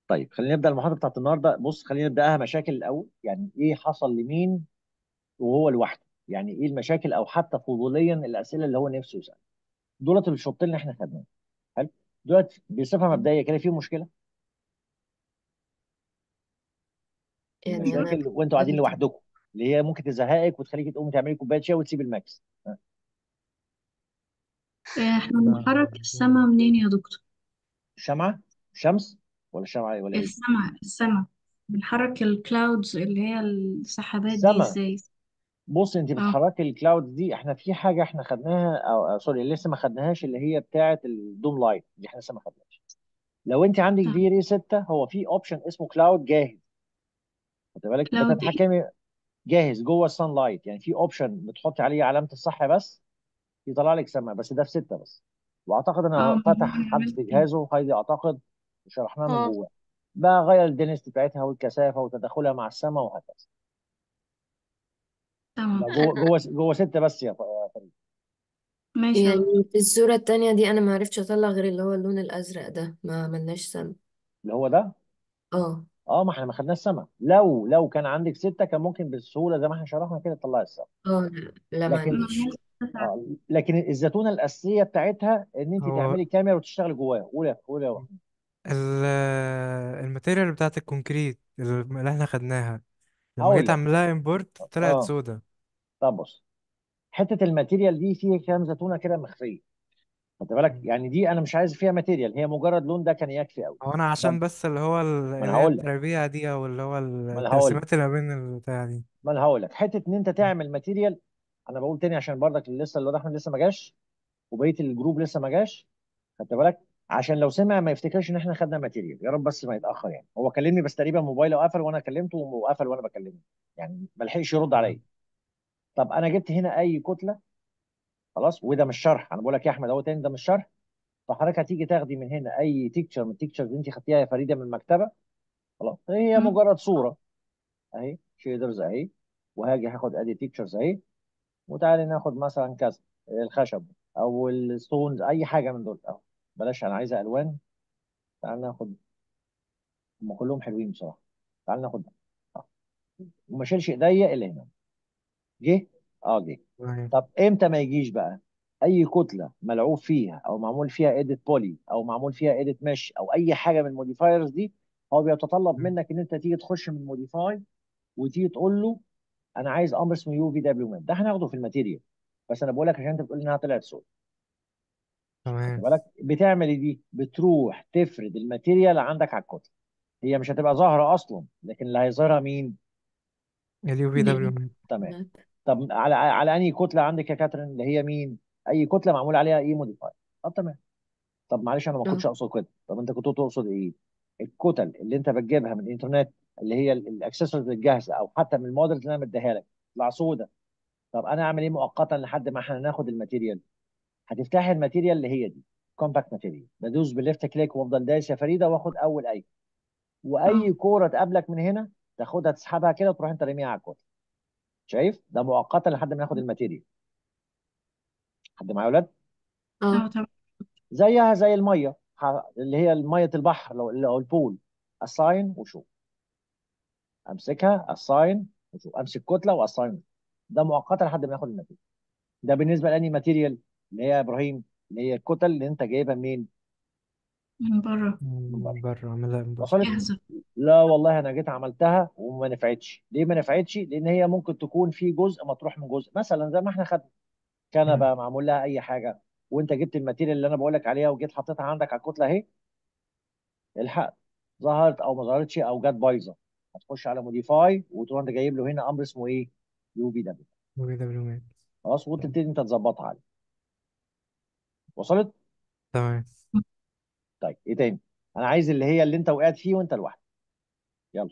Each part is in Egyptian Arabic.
طيب خلينا نبدا المحاضره بتاعت النهارده بص خلينا نبداها مشاكل الاول يعني ايه حصل لمين وهو لوحده يعني ايه المشاكل او حتى فضوليا الاسئله اللي هو نفسه يسالها دولت الشوطين اللي احنا خدناهم حلو دولت بصفه مبدئيه كده في مشكله يعني أنا مشاكل وانتوا قاعدين لوحدكم اللي هي ممكن تزهقك وتخليكي تقومي تعملي كوبايه شاي وتسيب الماكس ها. آه، احنا لا بنحرك السما منين يا دكتور شمعه شمس ولا شمعه ولا ايه السما السما بنحرك الكلاودز اللي هي السحابات دي السما ازاي بص انت اه بتحركي الكلاود دي احنا في حاجه احنا خدناها او أو سوري لسه ما خدناهاش اللي هي بتاعه الدوم لايت دي احنا لسه ما خدناهاش لو انت عندك طب في ري 6 هو في اوبشن اسمه كلاود جاهز خد بالك كلاود ايه بتتحكمي جاهز جوه السان لايت يعني في اوبشن بتحطي عليه علامه الصح بس يطلع لك سماء بس ده في 6 بس واعتقد اه انا ما فتح هو انا حد عملت في كده جهازه هايدي اعتقد شرحناه من اه جوه بقى غير الدنسيتي بتاعتها والكثافه وتداخلها مع السماء وهكذا ده تمام جوه أنا جوه جوه 6 بس يا ف- يا فريد ماشي يا دكتور يعني في الصورة التانية دي أنا معرفتش أطلع غير اللي هو اللون الأزرق ده ما عملناش سم اللي هو ده اه اه ما احنا ما خدناش سما لو لو كان عندك ستة كان ممكن بالسهولة زي ما احنا شرحنا كده تطلعي السما اه لا لا ما لكن ما عنديش عملت تسعة اه لكن الزتونة الأساسية بتاعتها ان انت هو تعملي كاميرا وتشتغلي جواها قولي يا قولي يا واحد ال الماتيريال بتاعت الكونكريت اللي احنا خدناها لما هقول جيت لك اعملها امبورت طلعت اه سودا طب بص حتة الماتيريال دي فيها كام زتونة كده مخفية خد بالك يعني دي انا مش عايز فيها ماتيريال هي مجرد لون ده كان يكفي قوي هو انا طب عشان بس اللي هو ال- ما انا اللي هي هقول لك التربيع دي او اللي هو ما انا هقول لك التقسيمات اللي ما بين البتاع دي ما انا هقول لك حتة ان انت تعمل ماتيريال انا بقول تاني عشان برضك لسه الواد احمد لسه ما جاش وبقيه الجروب لسه ما جاش خدت بالك عشان لو سمع ما يفتكرش ان احنا خدنا ماتيريال يا رب بس ما يتاخر يعني هو كلمني بس تقريبا موبايله قفل وانا كلمته وقفل وانا بكلمه يعني ما لحقش يرد عليا طب انا جبت هنا اي كتله خلاص وده مش شرح انا بقول لك يا احمد اهو تاني ده مش شرح فحضرتك هتيجي تاخدي من هنا اي تيكتشر من التيكتشرز اللي انت خدتيها يا فريده من المكتبه خلاص هي مم. مجرد صوره اهي شيدرز اهي وهاجي هاخد ادي تيكتشرز اهي وتعالي ناخد مثلا كذا الخشب او الستونز اي حاجه من دول اهو بلاش انا عايزه الوان تعال ناخد هم كلهم حلوين بصراحه تعال ناخد ده اه وما شيلش ايديا الا هنا جه اه جه تمام طب امتى ما يجيش بقى اي كتله ملعوب فيها او معمول فيها ايديت بولي او معمول فيها ايديت مش او اي حاجه من الموديفايرز دي هو بيتطلب منك ان انت تيجي تخش من موديفاي وتيجي تقول له انا عايز امر اسمه يو في دبليو مان ده هناخده في الماتيريال بس انا بقول لك عشان انت بتقول انها طلعت سود خد تمام بالك بتعمل إيه دي بتروح تفرد الماتيريال عندك على الكتله هي مش هتبقى ظاهره اصلا لكن اللي هيظهرها مين اليو في دي دبليو تمام طب على على انهي كتله عندك يا كاترين اللي هي مين اي كتله معمول عليها ايه موديفاي طب تمام طب معلش انا ما اه كنتش اقصد كده طب انت كنت تقصد ايه الكتل اللي انت بتجيبها من الانترنت اللي هي الاكسسوارز الجاهزه او حتى من المودلز اللي انا مديها لك تطلع سودا طب انا اعمل ايه مؤقتا لحد ما احنا ناخد الماتيريال هتفتحي الماتيريال اللي هي دي كومباكت ماتيريال بدوس بالليفت كليك وافضل دايس يا فريده واخد اول اي اه واي كوره تقابلك من هنا تاخدها تسحبها كده وتروح انت راميها على الكتله شايف ده مؤقتا لحد ما ناخد الماتيريال حد معايا يا اولاد اه اه تمام زيها زي الميه ح- اللي هي ميه البحر لو او البول اساين وشوف امسكها اساين وشوف امسك كتله واساين ده مؤقتا لحد ما ناخد الماتيريال ده بالنسبه لاني ماتيريال اللي هي يا ابراهيم اللي هي الكتل اللي انت جايبها منين من بره من بره من بره اعملها من بره وصلت جاهزة لا والله انا جيت عملتها وما نفعتش ليه ما نفعتش لان هي ممكن تكون في جزء مطروح من جزء مثلا زي ما احنا خدنا مم. كنبه معمول لها اي حاجه وانت جبت الماتيريال اللي انا بقول لك عليها وجيت حطيتها عندك على الكتله اهي الحق ظهرت او ما ظهرتش او جت بايظه هتخش على موديفاي وتروح انت جايب له هنا امر اسمه ايه يو بي دبليو يو في دبليو مان خلاص وتبتدي انت تظبطها عليه وصلت تمام طيب ايه تاني انا عايز اللي هي اللي انت وقعت فيه وانت لوحدك يلا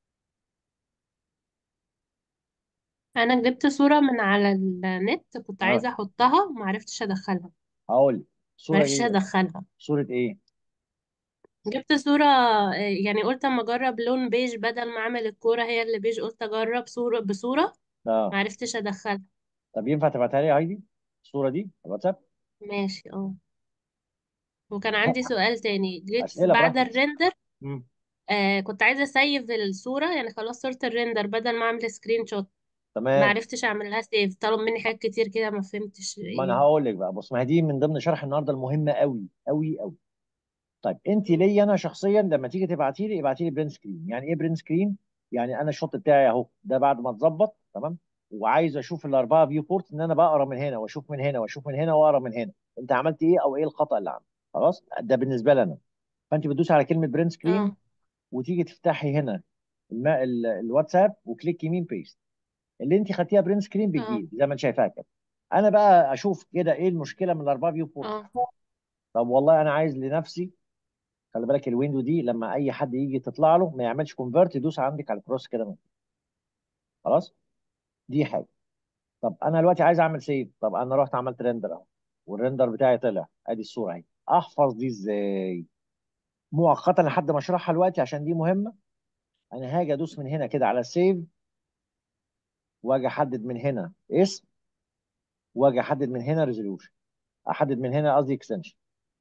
انا جبت صورة من على النت كنت اه عايزة احطها ومعرفتش ادخلها هقول لك صوره معرفتش ايه ادخلها صوره ايه جبت صورة آه، يعني قلت اما اجرب لون بيج بدل ما اعمل الكورة هي اللي بيج قلت اجرب صورة بصورة اه معرفتش ادخلها طب ينفع تبعتها لي يا هايدي الصوره دي على الواتساب ماشي اه وكان عندي سؤال تاني جيت اسئله بعد براحتك الريندر مم. آه كنت عايزة اسيف الصورة يعني خلاص صورة الريندر بدل ما اعمل سكرين شوت ما تمام عرفتش اعمل لها سيف طلب مني حاجات كتير كده ما فهمتش ما انا ايه هقول لك بقى بص ما هي دي من ضمن شرح النهارده المهمه قوي قوي قوي طيب انت ليا انا شخصيا لما تيجي تبعتي لي ابعتي لي برين سكرين يعني ايه برين سكرين يعني انا الشوت بتاعي اهو ده بعد ما اتظبط تمام وعايز اشوف الاربعه فيو بورت ان انا بقرا من هنا واشوف من هنا واشوف من هنا واقرا من هنا انت عملت ايه او ايه الخطا اللي عملته خلاص ده بالنسبه لي انا فانت بتدوس على كلمه برين سكرين اه وتيجي تفتحي هنا الم... ال... الواتساب وكليك يمين بيست اللي انت خدتيها برين سكرين اه بتجيب زي ما انت شايفاها كده انا بقى اشوف كده ايه المشكله من الاربعه فيو بورت اه طب والله انا عايز لنفسي خلي بالك الويندو دي لما اي حد يجي تطلع له ما يعملش كونفرت يدوس عندك على الكروس كده من خلاص دي حاجه طب انا دلوقتي عايز اعمل سيف طب انا رحت عملت ريندر اهو والريندر بتاعي طلع ادي الصوره اهي احفظ دي ازاي مؤقتا لحد ما اشرحها دلوقتي عشان دي مهمه انا هاجي ادوس من هنا كده على سيف واجي احدد من هنا اسم واجي احدد من هنا ريزوليوشن احدد من هنا قصدي اكستنشن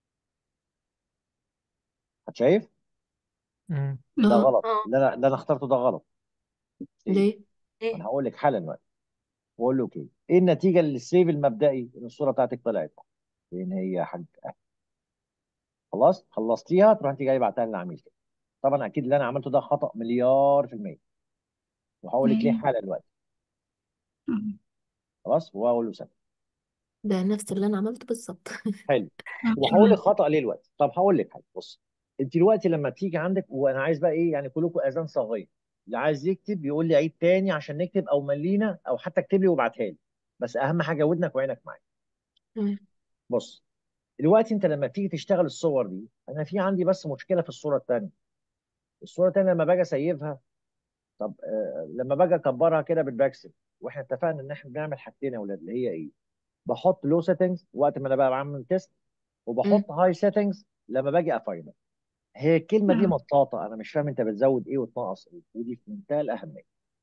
شايف مم. ده اه غلط اه اللي انا اللي انا اخترته ده غلط سيف ليه ايه انا هقول لك حالا دلوقتي واقول له اوكي ايه النتيجه للسيف المبدئي ان الصوره بتاعتك طلعت فين هي يا حاج خلاص خلصتيها تروح انت جاي بعتها للعميل كده طبعا اكيد اللي انا عملته ده خطا مليار في الميه وهقول لك ليه ايوه حالا دلوقتي اه خلاص وهقول له سنة ده نفس اللي انا عملته بالظبط حلو اه وهقول لك تمام خطا ليه دلوقتي طب هقول لك حاجه بص انت دلوقتي لما تيجي عندك وانا عايز بقى ايه يعني كلكم اذان صاغيه اللي عايز يكتب يقول لي عيد تاني عشان نكتب او ملينا او حتى اكتب لي وابعتها لي بس اهم حاجه ودنك وعينك معايا تمام بص دلوقتي انت لما تيجي تشتغل الصور دي انا في عندي بس مشكله في الصوره الثانيه الصوره الثانيه لما باجي اسيفها طب آه لما باجي اكبرها كده بالباكسل واحنا اتفقنا ان احنا بنعمل حاجتين يا اولاد اللي هي ايه بحط لو سيتنجز وقت ما انا بقى بعمل تيست وبحط مم. هاي سيتنجز لما باجي افاينل هي الكلمه دي اه مطاطه انا مش فاهم انت بتزود ايه وتنقص ايه ودي في منتهى الاهميه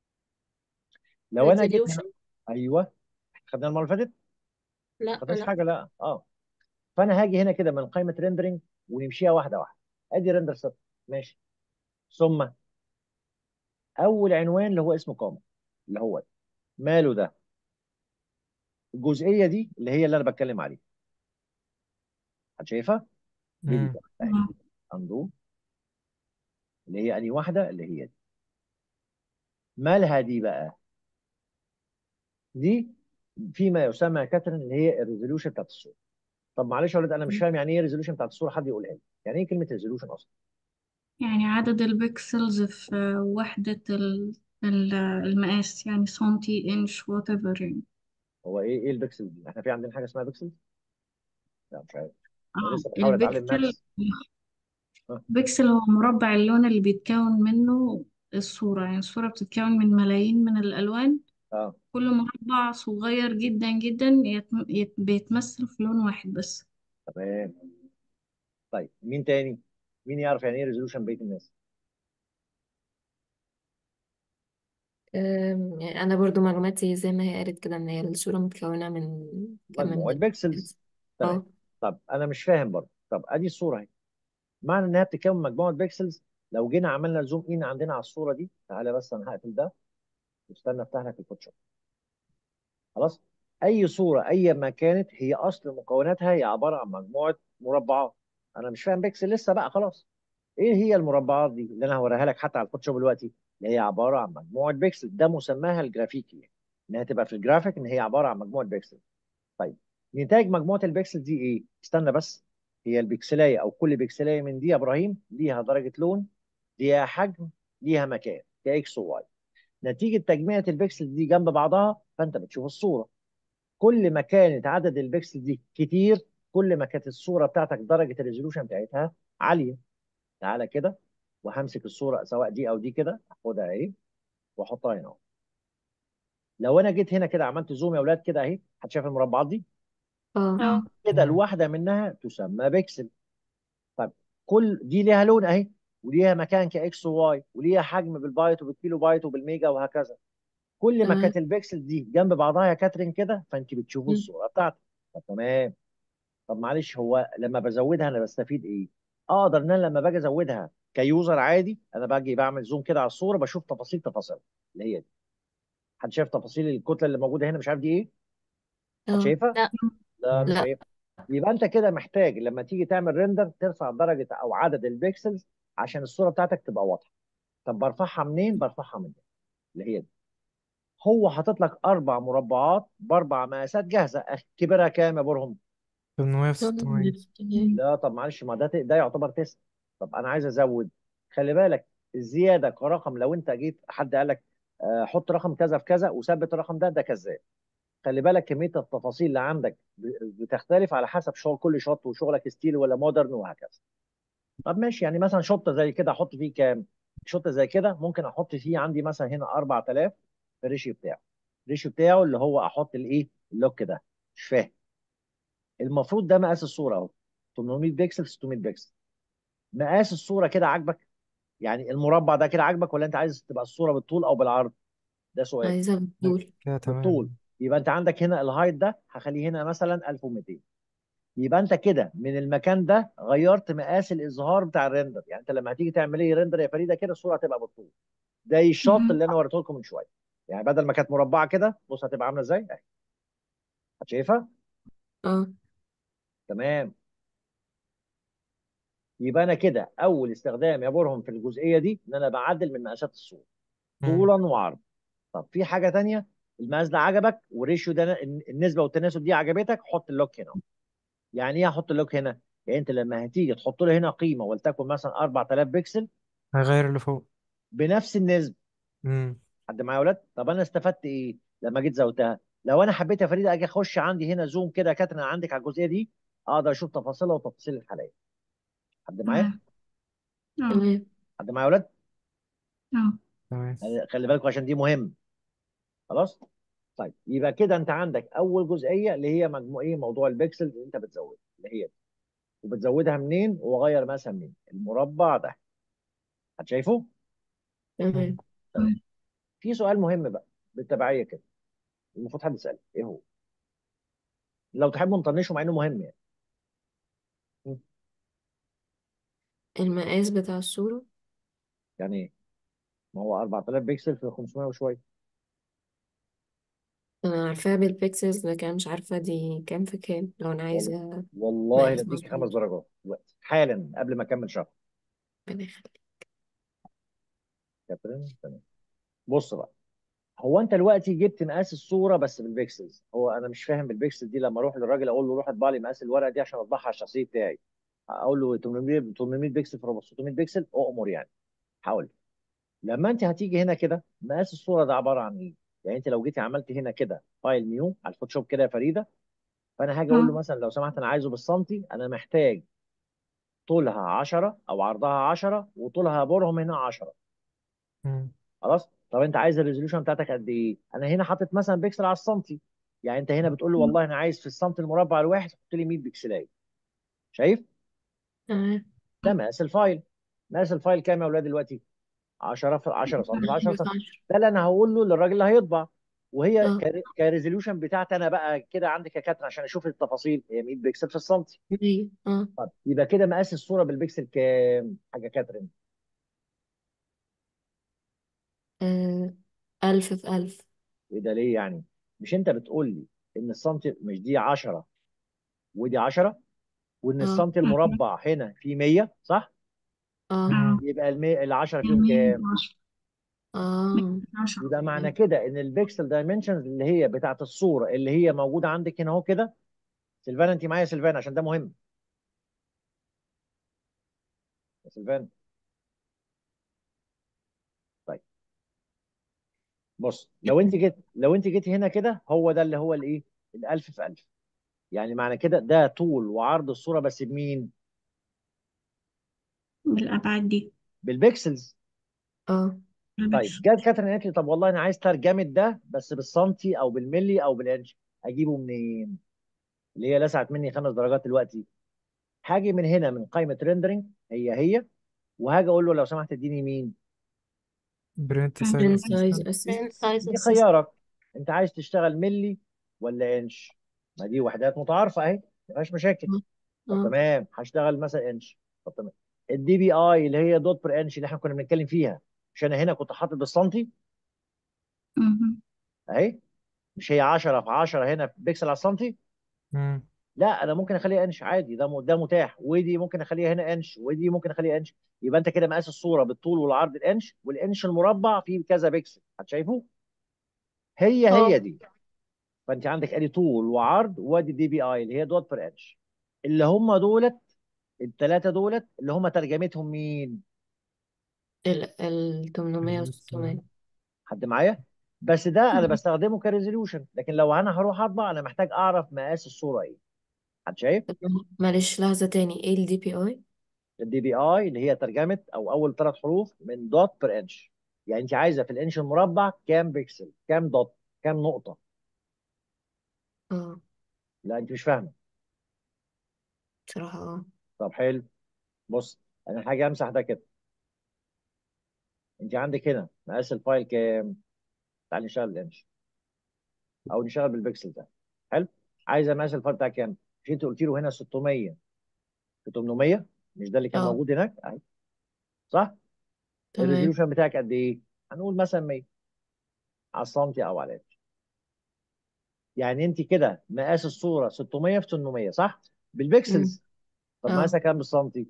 لو انا جيت هنا ريزوليوشن ايوه خدنا المره اللي فاتت ما لا خدناش لا حاجه لا اه فانا هاجي هنا كده من قائمه ريندرنج ونمشيها واحده واحده ادي ريندر سيت ماشي ثم اول عنوان اللي هو اسمه كومنت اللي هو ده. ماله ده الجزئيه دي اللي هي اللي انا بتكلم عليها حد شايفها ديليت مم. اهي اه اندو اللي هي اني واحده اللي هي دي مالها دي بقى دي فيما يسمى كاترين اللي هي الريزوليوشن بتاعت الصوره طب معلش يا ولد انا مش فاهم يعني ايه الريزوليوشن بتاعت الصوره حد يقولها لي يعني ايه كلمه ريزوليوشن اصلا يعني عدد البكسلز في وحدة ال- ال- المقاس يعني سنتي انش وات ايفر يعني هو ايه ايه البكسل دي احنا في عندنا حاجه اسمها بكسل لا مش عارف انا اه لسه بحاول اتعلم البكسل ماكس ها البكسل هو مربع اللون اللي بيتكون منه الصورة يعني الصورة بتتكون من ملايين من الألوان اه كل مربع صغير جدا جدا يتم... يت... بيتمثل في لون واحد بس تمام طيب مين تاني مين يعرف يعني ايه ريزولوشن بقيه الناس أم، يعني انا برضو معلوماتي زي ما هي قالت كده ان هي الصورة متكونة من كم مجموعه من بكسلز تمام اه طب انا مش فاهم برضه طب ادي الصوره اهي معنى انها بتتكون من مجموعه بكسلز لو جينا عملنا زوم ان عندنا على الصوره دي تعالى بس انا هقفل ده واستنى افتح لك الفوتوشوب خلاص اي صوره اي ما كانت هي اصل مكوناتها هي عباره عن مجموعه مربعات انا مش فاهم بيكسل لسه بقى خلاص ايه هي المربعات دي اللي انا هوريها لك حتى على الفوتوشوب دلوقتي اللي هي عباره عن مجموعه بيكسل ده مسماها الجرافيكي يعني انها تبقى في الجرافيك ان هي عباره عن مجموعه بيكسل طيب نتاج مجموعه البيكسل دي ايه استنى بس هي البكسلايه او كل بكسلايه من دي يا ابراهيم ليها درجه لون ليها حجم ليها مكان كاكس وواي نتيجه تجميع البيكسل دي جنب بعضها فانت بتشوف الصوره كل ما كانت عدد البكسل دي كتير كل ما كانت الصوره بتاعتك درجه الريزولوشن بتاعتها عاليه تعالى كده وهمسك الصوره سواء دي او دي كده اخدها اهي واحطها هنا اهو لو انا جيت هنا كده عملت زوم يا اولاد كده اهي هتشايف المربعات دي اه اه كده مم. الواحده منها تسمى بكسل طيب كل دي ليها لون اهي وليها مكان كاكس وواي وليها حجم بالبايت وبالكيلو بايت وبالميجا وهكذا كل ما تمام كانت البكسل دي جنب بعضها يا كاترين كده فانت بتشوفي مم. الصوره بتاعتك طب تمام طب معلش هو لما بزودها انا بستفيد ايه؟ اقدر ان انا لما باجي ازودها كيوزر عادي انا باجي بعمل زوم كده على الصوره بشوف تفاصيل تفاصيل اللي هي دي حد شايف تفاصيل الكتله اللي موجوده هنا مش عارف دي ايه حد اه شايفها لا لا مش لا شايفها يبقى انت كده محتاج لما تيجي تعمل ريندر ترفع درجه او عدد البيكسلز عشان الصوره بتاعتك تبقى واضحه طب برفعها منين برفعها من هنا اللي هي دي هو حاطط لك اربع مربعات باربع مقاسات جاهزه كبرها كام يا برهم 800 في 600 لا طب معلش ما ده ده يعتبر تيست طب انا عايز ازود خلي بالك الزياده كرقم لو انت جيت حد قال لك آه، حط رقم كذا في كذا وثبت الرقم ده ده كذاب خلي بالك كميه التفاصيل اللي عندك ب- بتختلف على حسب شغل كل شوت وشغلك ستيل ولا مودرن وهكذا طب ماشي يعني مثلا شوطه زي كده احط فيه كام شوطه زي كده ممكن احط فيه عندي مثلا هنا 4000 في الريشيو بتاعه الريشيو بتاعه اللي هو احط الايه اللوك ده مش فاهم المفروض ده مقاس الصوره اهو 800 بكسل 600 بكسل مقاس الصوره كده عاجبك يعني المربع ده كده عاجبك ولا انت عايز تبقى الصوره بالطول او بالعرض ده سؤال عايزة لا بطول كده بالطول تمام يبقى انت عندك هنا الهايت ده هخليه هنا مثلا 1200 يبقى انت كده من المكان ده غيرت مقاس الاظهار بتاع الريندر يعني انت لما هتيجي تعمل ايه ريندر يا فريده كده الصوره هتبقى بالطول ده الشوت اللي انا وريته لكم من شويه يعني بدل ما كانت مربعه كده بص هتبقى عامله ازاي اهي شايفها اه تمام يبقى انا كده اول استخدام يا برهم في الجزئيه دي ان انا بعدل من مقاسات الصوره مم. طولا وعرض طب في حاجه تانية المقاس ده عجبك والريشيو ده النسبه والتناسب دي عجبتك حط اللوك هنا يعني ايه احط اللوك هنا يعني انت لما هتيجي تحط له هنا قيمه ولتكن مثلا 4000 بكسل هغير اللي فوق بنفس النسبه مم. حد معايا يا ولاد طب انا استفدت ايه لما جيت زودتها لو انا حبيت يا فريده اجي اخش عندي هنا زوم كده كاترين عندك على الجزئيه دي اقدر اشوف تفاصيلها وتفاصيل الخلايا حد معايا تمام اه تمام حد معايا يا ولاد اه تمام يعني خلي بالكم عشان دي مهم خلاص طيب يبقى كده انت عندك اول جزئيه اللي هي مجموع ايه موضوع البكسل اللي انت بتزودها اللي هي دي وبتزودها منين واغير مثلا من المربع ده هتشايفه تمام مم. تمام في سؤال مهم بقى بالتبعيه كده المفروض حد يساله ايه هو لو تحبوا نطنشه مع انه مهم يعني م. المقاس بتاع الصورة يعني ايه ما هو 4000 بكسل في 500 وشويه أنا عارفاها بالبيكسلز لكن مش عارفة دي كام في كام لو أنا وال... عايزة والله مقاس نديك خمس مظبوط درجات دلوقتي حالا قبل ما اكمل شرح ربنا يخليك كاترين تمام بص بقى هو انت دلوقتي جبت مقاس الصوره بس بالبيكسلز هو انا مش فاهم بالبيكسل دي لما اروح للراجل اقول له روح اطبع لي مقاس الورقه دي عشان اطبعها على الشخصيه بتاعي اقول له 800 800 بكسل في 600 بكسل اؤمر يعني هقول له. لما انت هتيجي هنا كده مقاس الصوره ده عباره عن ايه؟ يعني انت لو جيتي عملت هنا كده فايل نيو على الفوتوشوب كده يا فريده فانا هاجي اقول له اه مثلا لو سمحت انا عايزه بالسنتي انا محتاج طولها 10 او عرضها 10 وطولها برهم هنا 10 مم. خلاص طب انت عايز الريزوليوشن بتاعتك قد ايه انا هنا حاطط مثلا بيكسل على السنتي يعني انت هنا بتقول له والله انا عايز في السنتي المربع الواحد حط لي 100 بكسلايه شايف تمام ده مقاس الفايل مقاس الفايل كام يا اولاد دلوقتي 10 في 10 سم في 10 عشرة سم في عشرة ده اللي انا هقول له للراجل اللي هيطبع وهي اه كر- كريزوليوشن بتاعتي انا بقى كده عندك يا كاترين عشان اشوف التفاصيل هي 100 بكسل في السنتي مية اه طب يبقى كده مقاس الصوره بالبكسل كام حاجه كاترين آه، ألف في ألف ايه ده ليه يعني مش انت بتقول لي ان السنتي مش دي 10 ودي 10 وان اه السنتي المربع هنا فيه 100 صح اه اه مم. يبقى ال 10 فيهم مية كام وعشرة اه مية وعشرة يبقى معنى تمام كده ان البيكسل دايمنشنز اللي هي بتاعت الصوره اللي هي موجوده عندك هنا اهو كده سيلفان انت معايا يا سيلفان عشان ده مهم يا سيلفان طيب بص لو انت جيت لو انت جيت هنا كده هو ده اللي هو الايه ال1000 في 1000 يعني معنى كده ده طول وعرض الصوره بس بمين بالأبعاد دي بالبيكسلز اه طيب بالبكسل جت كاترين قالت لي طب والله انا عايز ترجمه ده بس بالسنتي او بالملي او بالانش اجيبه منين اللي هي لسعت مني خمس درجات دلوقتي هاجي من هنا من قائمه ريندرنج هي هي وهاجي اقول له لو سمحت اديني مين برنت برنت سايز برنت اسيستنت سايز برين اسيست سايز دي اسيست خيارك انت عايز تشتغل ملي ولا انش ما دي وحدات متعارفه اهي ما فيهاش مشاكل اه طب اه تمام هشتغل مثلا انش طب تمام الدي بي اي اللي هي دوت بير انش اللي احنا كنا بنتكلم فيها مش انا هنا كنت حاطط بالسنتي مهم. اهي مش هي 10 في 10 هنا بيكسل على السنتي مم. لا انا ممكن اخليها انش عادي ده م- ده متاح ودي ممكن اخليها هنا انش ودي ممكن اخليها انش يبقى انت كده مقاس الصوره بالطول والعرض الانش والانش المربع فيه كذا بيكسل هتشايفه هي هي اه دي فانت عندك ادي طول وعرض وادي دي بي اي اللي هي دوت بير انش اللي هم دولت الثلاثه دولت اللي هم ترجمتهم مين ال ال 800 و 600 حد معايا بس ده انا مهم. بستخدمه كريزوليوشن لكن لو انا هروح اطبع انا محتاج اعرف مقاس الصوره ايه حد شايف طب معلش لحظة تاني ايه ال DPI؟ الدي بي اي اللي هي ترجمه او اول ثلاث حروف من دوت بير انش يعني انت عايزه في الانش المربع كام بيكسل كام دوت كام نقطه اه لا انت مش فاهمه بصراحة اه طب حلو بص انا حاجه امسح ده كده انت عندك هنا مقاس الفايل كام تعالي نشتغل الانش او نشتغل بالبيكسل ده حلو عايزه مقاس الفايل بتاعك كام مش انت قلت له هنا 600 في 800 مش ده اللي كان اه موجود هناك اهي صح تمام الريزوليوشن بتاعك قد ايه هنقول مثلا 100 على السنتي او على الانش يعني انت كده مقاس الصوره 600 في 800 صح مم. بالبيكسلز طب اه مقاسها كام بالسنتي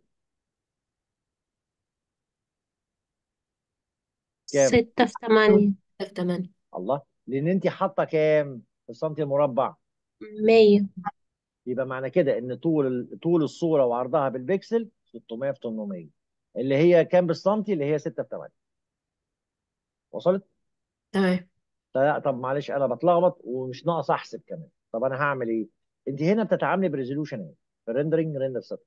كام ستة في تمانية تمانية الله لان انت حاطه كام في السنتي المربع مية يبقى معنى كده ان طول طول الصوره وعرضها بالبكسل 600 في 800 اللي هي كام بالسنتي اللي هي 6 في 8 وصلت تمام لا طب معلش انا بتلخبط ومش ناقص احسب كمان طب انا هعمل ايه انت هنا بتتعاملي بريزولوشن ايه في ريندرنج ريندر ست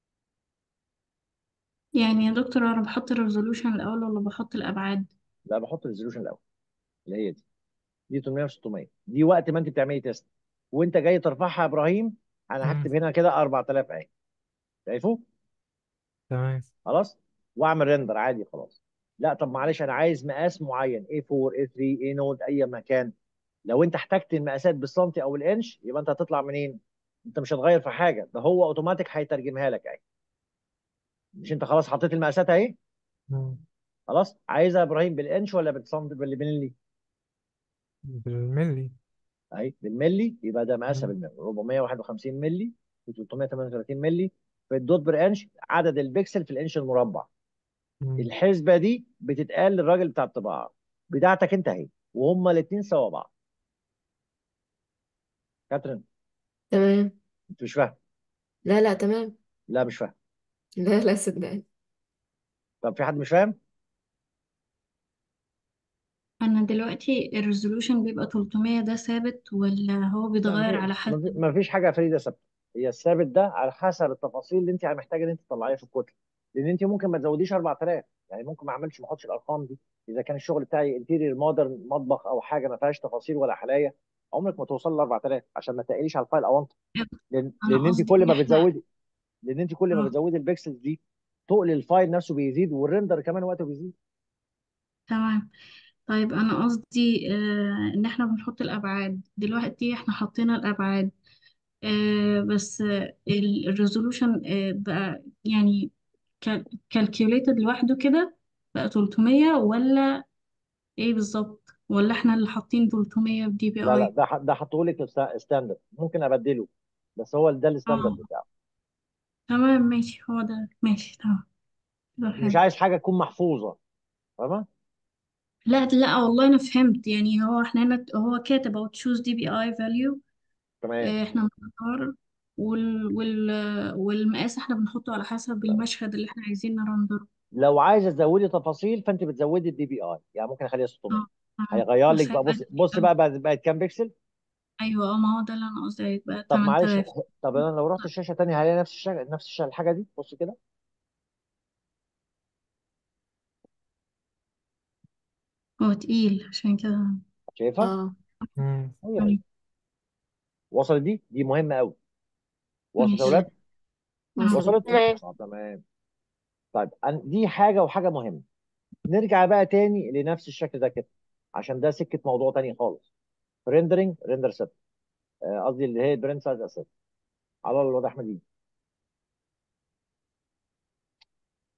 يعني يا دكتور انا بحط الريزولوشن الاول ولا بحط الابعاد لا بحط ريزولوشن الاول اللي هي دي دي 800 في 600 دي وقت ما انت بتعملي تيست وانت جاي ترفعها يا ابراهيم انا مم. هكتب هنا كده 4000 اهي شايفه تمام خلاص واعمل ريندر عادي خلاص لا طب معلش انا عايز مقاس معين A4 A3 A نود اي مكان لو انت احتجت المقاسات بالسنتي او الانش يبقى انت هتطلع منين انت مش هتغير في حاجه ده هو اوتوماتيك هيترجمها لك اهي مش انت خلاص حطيت المقاسات اهي مم. خلاص عايزها يا ابراهيم بالانش ولا بالسنتي بالملي بالملي اهي بالملي يبقى ده مقاسها مم. بالملي 451 ملي و 338 ملي في الدوت بير انش عدد البكسل في الانش المربع مم. الحسبه دي بتتقال للراجل بتاع الطباعه بتاعتك انت اهي وهما الاثنين سوا بعض كاترين تمام انت مش فاهم لا لا تمام لا مش فاهم لا لا صدقني طب في حد مش فاهم انا دلوقتي الريزولوشن بيبقى 300 ده ثابت ولا هو لا بيتغير مفيش على حسب مفيش حاجه فريده ثابته هي الثابت ده على حسب التفاصيل اللي انت محتاجه ان انت تطلعيها في الكتله لان انت ممكن ما تزوديش 4000 يعني ممكن ما اعملش ما احطش الارقام دي اذا كان الشغل بتاعي انتيرير مودرن مطبخ او حاجه ما فيهاش تفاصيل ولا حلايه عمرك ما توصل ل 4000 عشان ما تقليش على الفايل اونطه لان انا لان انت قصدي كل ان ما احنا بتزودي لان انت كل ما اه بتزودي البكسلز دي تقل الفايل نفسه بيزيد والريندر كمان وقته بيزيد تمام طيب انا قصدي آه ان احنا بنحط الابعاد دلوقتي احنا حطينا الابعاد آه بس آه الريزولوشن آه بقى يعني كالكيوليتد لوحده كده بقى 300 ولا ايه بالظبط ولا احنا اللي حاطين 300 بدي بي لا لا اي ده ح- ده حطه لك ستاندرد ممكن ابدله بس هو ده الستاندرد اه بتاعه تمام ماشي هو ده ماشي تمام كده مش حلو عايز حاجه تكون محفوظه فاهمه لا لا والله انا فهمت يعني هو احنا هنا هو كاتب او تشوز دي بي اي فاليو تمام احنا بنختار وال وال والمقاس احنا بنحطه على حسب المشهد اللي احنا عايزين نرندره لو عايزه تزودي تفاصيل فانت بتزودي الدي بي اي يعني ممكن اخليها 600 اه تمام هيغير لك بس بقى هيبقى بص كتير بص أوي. بقى بقت بقت كام بكسل ايوه اه ما هو ده اللي انا قصدي هيبقى طب معلش 8000 طب انا لو رحت الشاشه تانية هلاقي نفس الشاشه نفس الشاشه الحاجه دي بص كده هو تقيل عشان كده شايفها اه مم. هي هي يعني وصلت دي دي مهمه قوي وصلت يا ماشي اولاد تمام اه وصلت وصلت تمام اه تمام طيب أن- دي حاجه وحاجه مهمه نرجع بقى تاني لنفس الشكل ده كده عشان ده سكه موضوع تاني خالص ريندرنج ريندر ست قصدي اللي هي برنت سايز اسيت على الوضع احمد دي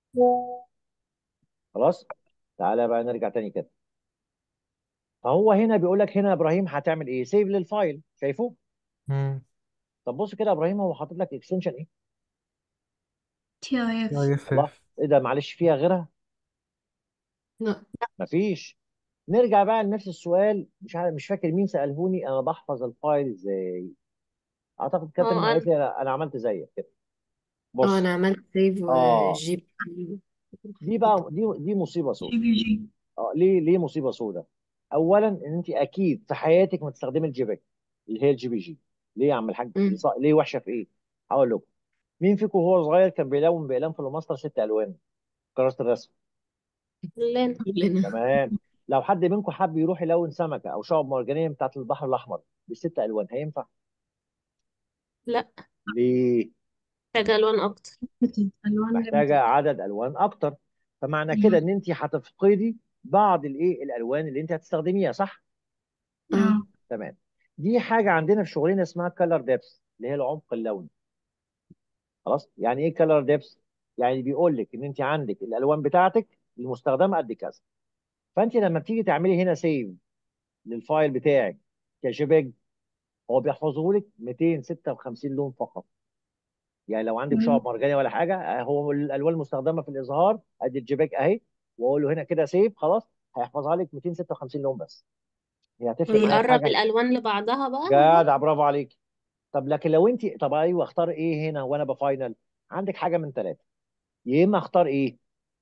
خلاص تعالى بقى نرجع تاني كده فهو هنا بيقول لك هنا يا ابراهيم هتعمل ايه سيف للفايل شايفه مم. طب بص كده يا ابراهيم هو حاطط لك اكستنشن ايه تي اي اف اي اف الله اف ايه ده معلش فيها غيرها لا مفيش نرجع بقى لنفس السؤال مش عارف مش فاكر مين سألهوني انا بحفظ الفايل ازاي اعتقد كانت اه قالت انا لي انا أنا عملت زيك كده اه بص انا عملت سيف اه وجيب دي بقى دي دي مصيبه جي سوداء بي جي اه ليه ليه مصيبه سوداء اولا ان انت اكيد في حياتك ما تستخدمي الجيبك اللي هي الجي بي جي ليه يا عم الحاج دي مم. صع- ليه وحشه في ايه هقول لكم مين فيكم وهو صغير كان بيلون باقلام في الماستر ست الوان كراسه الرسم كلنا كلنا تمام لو حد منكم حب يروح يلون سمكه او شعب مرجانيه بتاعت البحر الاحمر بالست الوان هينفع لا ليه محتاجة ألوان أكتر الوان محتاجه ليميتد عدد الوان اكتر فمعنى كده ان انت هتفقدي بعض الايه الالوان اللي انت هتستخدميها صح اه اه تمام دي حاجه عندنا في شغلنا اسمها كلر ديبس اللي هي العمق اللوني خلاص يعني ايه كلر ديبس يعني بيقول لك ان انت عندك الالوان بتاعتك المستخدمه قد كذا فانت لما بتيجي تعملي هنا سيف للفايل بتاعك كجيبيج هو بيحفظه لك 256 لون فقط يعني لو عندك شعب مرجاني ولا حاجه آه، هو الالوان المستخدمه في الاظهار ادي الجيبيج اهي واقول له هنا كده سيف خلاص هيحفظها لك 256 لون بس هي هتفرق معايا في ونقرب حاجه الألوان لبعضها بقى ولا جدع برافو عليك طب لكن لو انت طب ايوه اختار ايه هنا وانا بفاينل عندك حاجه من ثلاثه يا اما اختار ايه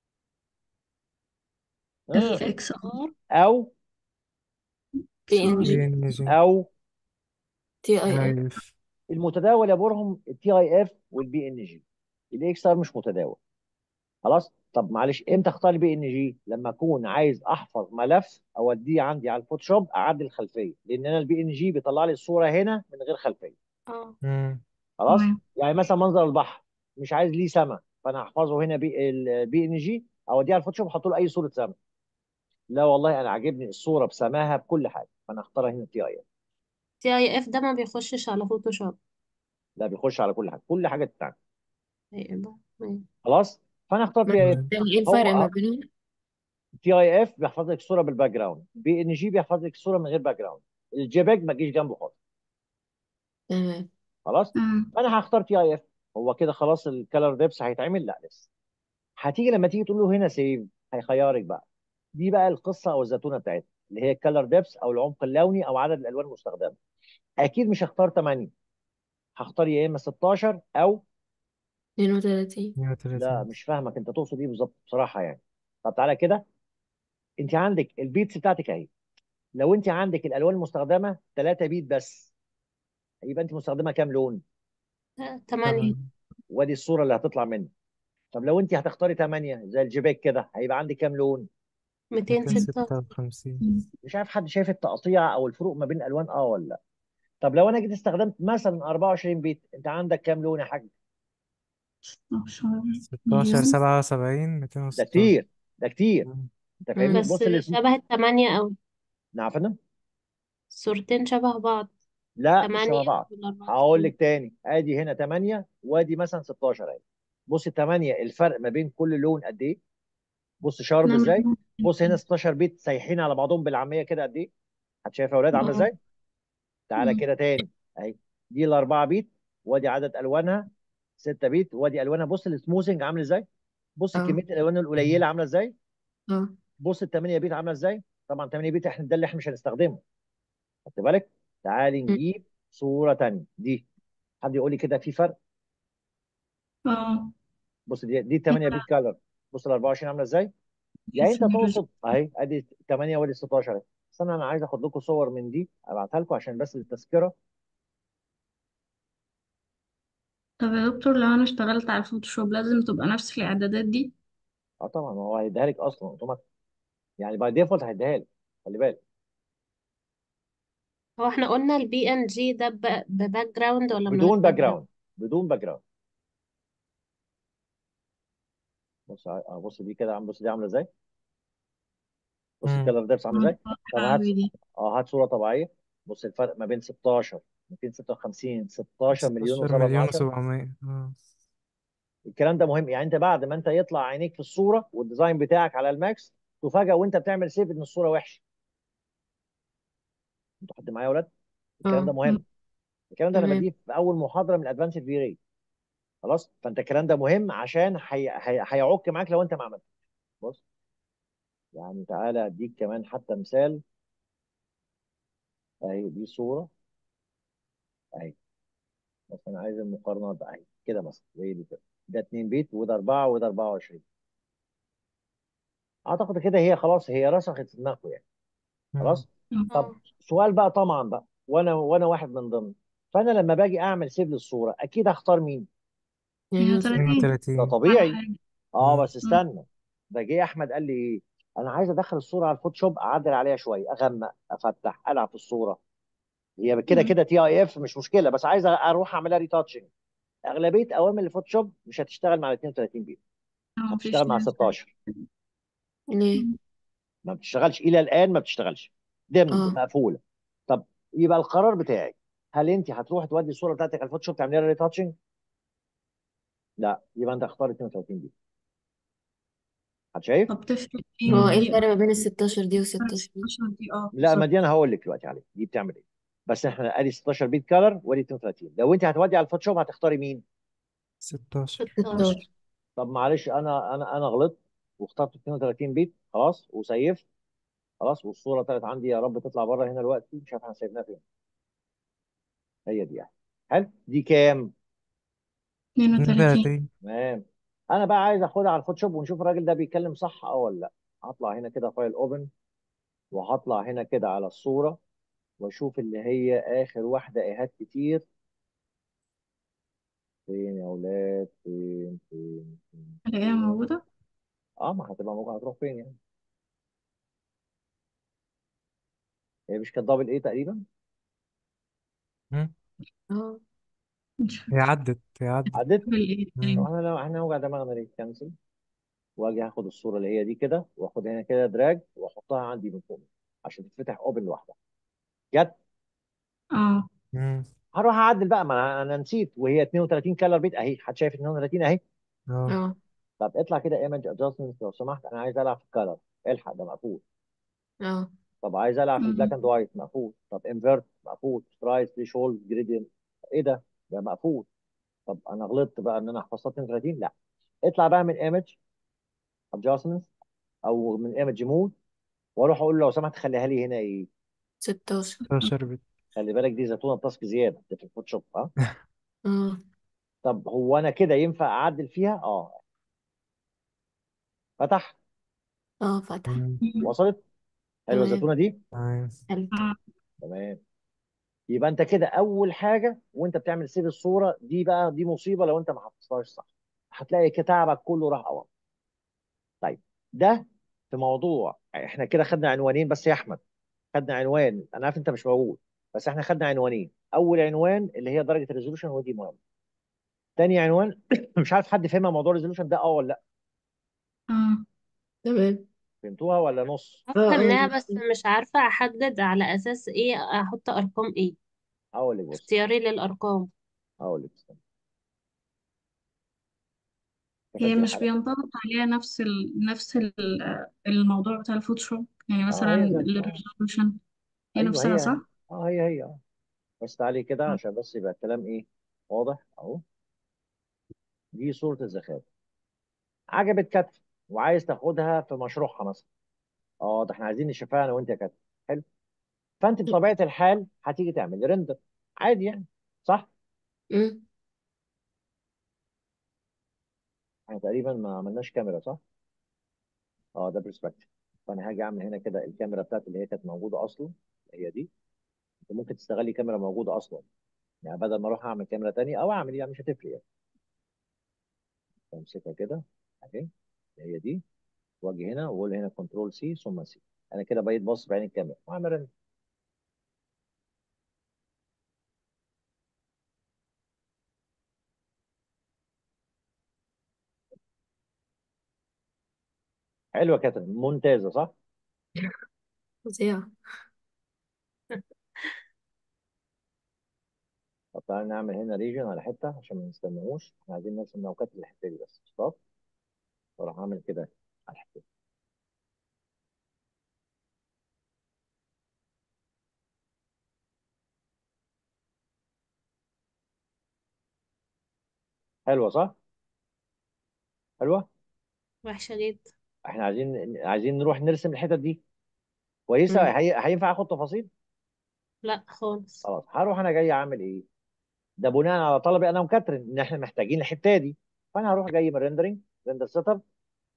ها اف اكس ار او بي ان ار جي بي ان جي او تي اي اف اي اف المتداول يا برهم التي اي اف والبي ان جي الاكس ار مش متداول خلاص طب معلش امتى اختار البي ان جي لما اكون عايز احفظ ملف اوديه عندي على الفوتوشوب اعدل الخلفيه لان انا البي ان جي بيطلع لي الصوره هنا من غير خلفيه اه مم. خلاص تمام يعني مثلا منظر البحر مش عايز ليه سما فانا هحفظه هنا بي البي ان جي اوديه على الفوتوشوب احط له اي صوره سما لا والله انا عاجبني الصوره بسماها بكل حاجه فانا هختارها هنا تي اي اف تي اي اف ده ما بيخشش على فوتوشوب لا بيخش على كل حاجه كل حاجه تتعمل هيبقى ماشي. خلاص فانا هختار ما تي اي اف تمام تاني ايه الفرق ما هو بينهم تي اي اف بيحفظ لك الصوره بالباك جراوند بي ان جي بيحفظ لك الصوره من غير باك جراوند الجيبيج ما تجيش جنبه خالص تمام خلاص تمام فانا هختار تي اي اف هو كده خلاص الكالر ديبس هيتعمل لا لسه هتيجي لما تيجي تقول له هنا سيف هيخيرك بقى دي بقى القصه او الزتونه بتاعتها اللي هي الكالر ديبس او العمق اللوني او عدد الالوان المستخدمه اكيد مش هختار 8 هختار يا اما 16 او 32 لا 32 مش فاهمك انت تقصد ايه بالظبط بصراحه يعني طب تعالى كده انت عندك البيتس بتاعتك اهي لو انت عندك الالوان المستخدمه 3 بيت بس يبقى انت مستخدمه كام لون آه، تمانية تمام وادي الصوره اللي هتطلع منها طب لو انت هتختاري 8 زي الجيبيك كده هيبقى عندك كام لون ميتين ستة 256 مش عارف حد شايف التقطيع او الفروق ما بين الالوان اه ولا لا طب لو انا جيت استخدمت مثلا 24 بيت انت عندك كام لون يا حاج 16 16 مليون 77 ده 216 كتير ده كتير مم. انت فاهمني مم. بس بص الاسم شبه التمانية أوي نعم يا فندم الصورتين شبه بعض لا مش شبه تمانية بعض والأربعة هقول وعشرين لك تاني ادي هنا 8 وادي مثلا 16 اهي بص 8 الفرق ما بين كل لون قد ايه بص شارب اتنين ازاي مليون بص هنا 16 بيت سايحين على بعضهم بالعاميه كده قد ايه هتشايف يا اولاد عامله اه ازاي تعالى مم. كده تاني اهي دي الاربعه بيت وادي عدد الوانها 6 بيت وادي الوانها بص السموثنج عامل ازاي بص اه كميه الالوان القليله عامله ازاي اه بص ال 8 بيت عامله ازاي طبعا 8 بيت احنا ده اللي احنا مش هنستخدمه خدت بالك تعالي مم. نجيب صوره تانيه دي حد يقول لي كده في فرق اه بص دي دي 8 بيت كالر بص ال 24 عامله ازاي يعني انت سيميولوجي تقصد اهي ادي 8 وادي 16 اهي بس انا انا عايز اخد لكم صور من دي ابعتها لكم عشان بس للتذكره طب يا دكتور لو انا اشتغلت على الفوتوشوب لازم تبقى نفس الاعدادات دي اه طبعا هو هيديها لك اصلا اوتوماتيك يعني باي ديفولت هيديها لك خلي بالك هو احنا قلنا البي ان جي ده ب- بباك جراوند ولا من غير بدون باك باك جراوند جراوند بدون باك جراوند بص اه بص دي كده عم بص دي عامله ازاي بص مم. الكلر ديبس عامله ازاي طب واضحة هات أوي دي اه هات صوره طبيعيه بص الفرق ما بين 16 256 16 مليون 16 و7 من مليون 10 و700 اه الكلام ده مهم يعني انت بعد ما انت يطلع عينيك في الصوره والديزاين بتاعك على الماكس تفاجئ وانت بتعمل سيف ان الصوره وحشه انتوا حد معايا يا ولاد الكلام ده اه مهم الكلام ده انا تمام بديه في اول محاضره من ادفانسد في راي خلاص فانت الكلام ده مهم عشان هي- هي- هيعك معاك لو انت ما عملتش بص يعني تعالى اديك كمان حتى مثال اهي دي صوره اهي بس انا عايز المقارنات اهي كده مثلا زي دي كده ده 2 بيت وده 4 وده 24 اعتقد كده هي خلاص هي رسخت في دماغكم يعني مم. خلاص طب اه سؤال بقى طبعا بقى وانا وانا واحد من ضمن فانا لما باجي اعمل سيف للصوره اكيد هختار مين 32 32 ده 32 أعلى طبيعي حاجة اه مم. بس استنى ده جه احمد قال لي ايه انا عايز ادخل الصوره على الفوتوشوب اعدل عليها شويه اغمق افتح العب في الصوره هي كده مم. كده تي اي اف مش مشكله بس عايز اروح اعملها ريتاتشنج اغلبيه اوامر الفوتوشوب مش هتشتغل مع ال 32 بيت اه مفيش هتشتغل مع ناس 16 ليه مم. ما بتشتغلش الى الان ما بتشتغلش دمج اه مقفوله طب يبقى القرار بتاعك هل انت هتروح تودي الصوره بتاعتك على الفوتوشوب تعمليها ريتاتشنج؟ لا يبقى انت اختار 32 بيت حد شايف؟ طب تفرق هو ايه ايه دي الفرق ما بين ال 16 دي وال 16 دي 16 دي اه لا ما بالظبط دي انا هقول لك دلوقتي عليها دي بتعمل ايه بس احنا ادي 16 بيت كلر وادي 32 لو انت هتودي على الفوتوشوب هتختاري مين 16 16 16 طب معلش انا انا انا غلطت واخترت 32 بيت خلاص وسيفت خلاص والصوره طلعت عندي يا رب تطلع بره هنا دلوقتي مش عارف احنا سيبناها فين هي دي يعني حلو دي كام 32 32 تمام انا بقى عايز اخدها على الفوتوشوب ونشوف الراجل ده بيتكلم صح اه ولا لا هطلع هنا كده فايل اوبن وهطلع هنا كده على الصوره واشوف اللي هي اخر واحده ايهات كتير فين يا اولاد فين فين فين الاقيها فين موجودة اه ما هتبقى موجوده هتروح فين يعني هي مش كانت دبل ايه تقريبا مم. اه مش هي فاكرة عدت هي عدت عدت بالايه طب مم. احنا لو احنا وجع دماغنا ليه كانسل واجي هاخد الصوره اللي هي دي كده واخد هنا كده دراج واحطها عندي من فوق عشان تتفتح اوبن لوحدها جت اه مم. هروح اعدل بقى ما انا أنا نسيت وهي 32 كلر بيت اهي حد شايف 32 اهي اه اه طب اطلع كده ايمج ادجستمنت لو سمحت انا عايز العب في الكلر الحق ده مقفول اه طب عايز العب في البلاك مم. اند وايت مقفول طب انفيرت مقفول سترايت ثريشولد جريدينت ايه ده ده مقفول طب انا غلطت بقى ان انا حفظتها 32 لا اطلع بقى من ايمج ادجستمنت او من ايمج مود واروح اقول له لو سمحت خليها لي هنا ايه 16 16 بت خلي بالك دي زيتونه تاسك زياده ده في الفوتوشوب ها اه طب هو انا كده ينفع اعدل فيها اه فتح اه فتح مم. وصلت حلوه تمام الزيتونه دي تمام حلو اه تمام يبقى انت كده اول حاجه وانت بتعمل سيف الصوره دي بقى دي مصيبه لو انت ما حفظتهاش صح هتلاقي كتابك كله راح اول طيب ده في موضوع احنا كده خدنا عنوانين بس يا احمد خدنا عنوان انا عارف انت مش موجود بس احنا خدنا عنوانين اول عنوان اللي هي درجه الريزولوشن ودي مهمه تاني عنوان مش عارف حد فهمها موضوع الريزولوشن ده اه ولا لا اه تمام فهمتوها ولا نص اه اه فهمناها بس مش عارفة أحدد على أساس إيه أحط أرقام إيه اقول لك بص اختياري للأرقام اقول لك استنى هي قفلت مش الحلقه بينطبق عليها نفس ال... نفس ال... الموضوع بتاع الفوتوشوب يعني اه مثلا هي زي اه الريزولوشن هي ايوه نفسها هي صح؟ اه هي هي اه بس تعالي كده عشان بس يبقى الكلام ايه واضح اهو دي صوره الزخارف عجبت كتف وعايز تاخدها في مشروعها مثلا اه ده احنا عايزين نشوفها انا وانت يا كتف حلو فانت بطبيعه الحال هتيجي تعمل ريندر عادي يعني صح مم. احنا تقريبا ما عملناش كاميرا صح اه ده برسبكتيف فانا هاجي اعمل هنا كده الكاميرا بتاعتي اللي هي كانت موجوده اصلا هي دي انت ممكن تستغلي كاميرا موجوده اصلا يعني بدل ما اروح اعمل كاميرا تانية او اعمل يعني مش هتفرق يعني امسكها كده اهي هي دي واجي هنا واقول هنا كنترول سي ثم سي انا كده بقيت باص بعين الكاميرا واعمل ريندر حلوه كده ممتازه صح فظيع طب تعالى نعمل هنا ريجن على حته عشان ما نستناهوش احنا عايزين نرسم نوكات الحته دي بس ستوب واروح اعمل كده على الحته دي حلوه صح؟ حلوه؟ وحشة جدا احنا عايزين عايزين نروح نرسم الحتت دي كويسه مم. هي... هينفع اخد تفاصيل؟ لا خالص خلاص هروح انا جاي اعمل ايه؟ ده بناء على طلبي انا وكاترين ان احنا محتاجين الحته دي فانا هروح جاي من ريندرنج ريندر سيت اب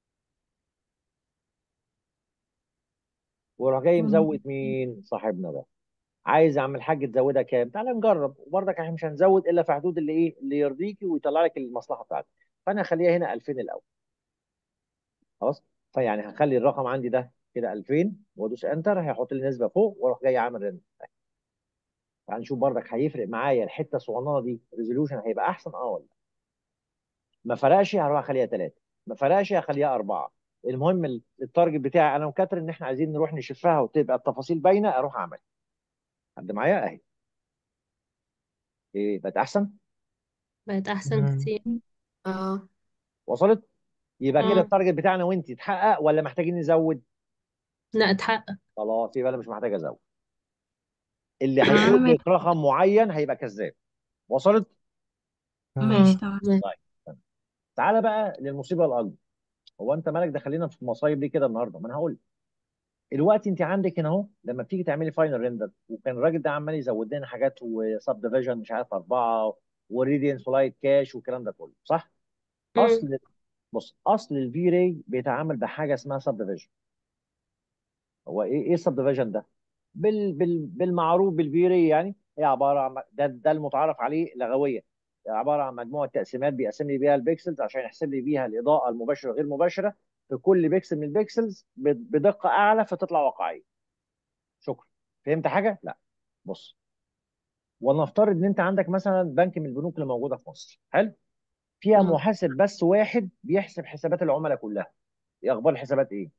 واروح جاي مزود مين؟ صاحبنا ده عايز يا عم الحاج تزودها كام؟ تعالى نجرب وبرضك احنا مش هنزود الا في حدود اللي ايه؟ اللي يرضيكي ويطلع لك المصلحه بتاعتك فانا هخليها هنا 2000 الاول خلاص؟ فيعني هخلي الرقم عندي ده كده 2000 وادوس انتر هيحط لي نسبه فوق واروح جاي عامل ريندر تعال نشوف برضك هيفرق معايا الحته الصغننه دي ريزولوشن هيبقى احسن اه ولا لا؟ ما فرقش هروح اخليها 3 ما فرقش هخليها 4 المهم ال- التارجت بتاعي انا وكاتر ان احنا عايزين نروح نشوفها وتبقى التفاصيل باينه اروح اعمل حد معايا اهي ايه بقت احسن بقت أحسن مم. كتير اه وصلت يبقى كده اه التارجت بتاعنا وانت اتحقق ولا محتاجين نزود لا اتحقق خلاص يبقى انا مش محتاج ازود اللي هيقول هعمل لك رقم معين هيبقى كذاب وصلت تمام ماشي اه تمام تمام. طيب تعالى بقى للمصيبه الاكبر هو انت مالك دخلينا في مصايب ليه كده النهارده ما انا هقول لك. الوقت انت عندك هنا اهو لما بتيجي تعملي فاينل ريندر وكان الراجل ده عمال يزود لنا حاجات وسب ديفيجن مش عارف اربعه وريدينس ولايت كاش والكلام ده كله صح؟ مم. اصل بص اصل الفي راي بيتعامل بحاجه اسمها سب ديفيجن هو ايه ايه السب ديفيجن ده؟ بال بال بالمعروف بالفي راي يعني هي عباره عن ده ده المتعارف عليه لغويا عباره عن مجموعه تقسيمات بيقسم لي بيها البيكسلز عشان يحسب لي بيها الاضاءه المباشره غير مباشره في كل بيكسل من البيكسلز ب- بدقه اعلى فتطلع واقعيه شكرا فهمت حاجه؟ لا بص ولنفترض ان انت عندك مثلا بنك من البنوك اللي موجوده في مصر حلو فيها اه محاسب بس واحد بيحسب حسابات العملاء كلها ايه اخبار الحسابات ايه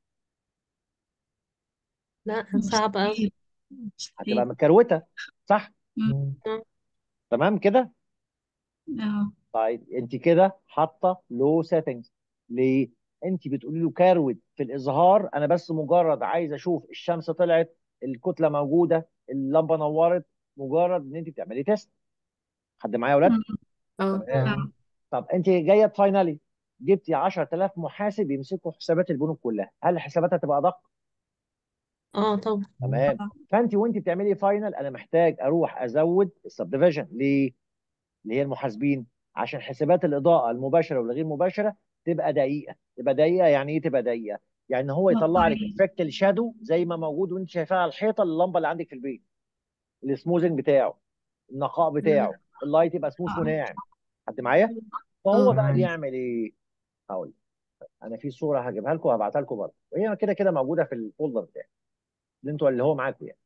لا صعب أوي مستحيل هتبقى مستحيل مكروته صح مم. مم. اه تمام كده اه طيب انت كده حاطه لو سيتنجز ليه انت بتقولي له كروت في الاظهار انا بس مجرد عايز اشوف الشمس طلعت الكتله موجوده اللمبه نورت مجرد ان انت بتعملي تيست حد معايا يا اولاد مم. اه تمام تمام طب انت جايه فاينالي جبتي 10000 محاسب يمسكوا حسابات البنوك كلها هل حساباتها تبقى ادق اه طبعا تمام آه. فانت وانت بتعملي فاينل انا محتاج اروح ازود السب ديفيجن ليه اللي هي المحاسبين عشان حسابات الاضاءه المباشره والغير مباشره تبقى دقيقه تبقى دقيقه يعني ايه تبقى دقيقه يعني هو يطلع لك واقعية افكت الشادو زي ما موجود وانت شايفاها على الحيطه اللمبه اللي عندك في البيت السموزنج بتاعه النقاء مم. بتاعه اللايت يبقى سموث اه وناعم حد معايا فهو اه بقى تمام بيعمل ايه هقول لك. انا في صوره هجيبها لكم وهبعتها لكم برضه وهي كده كده موجوده في الفولدر بتاعي اللي انتوا اللي هو معاكم يعني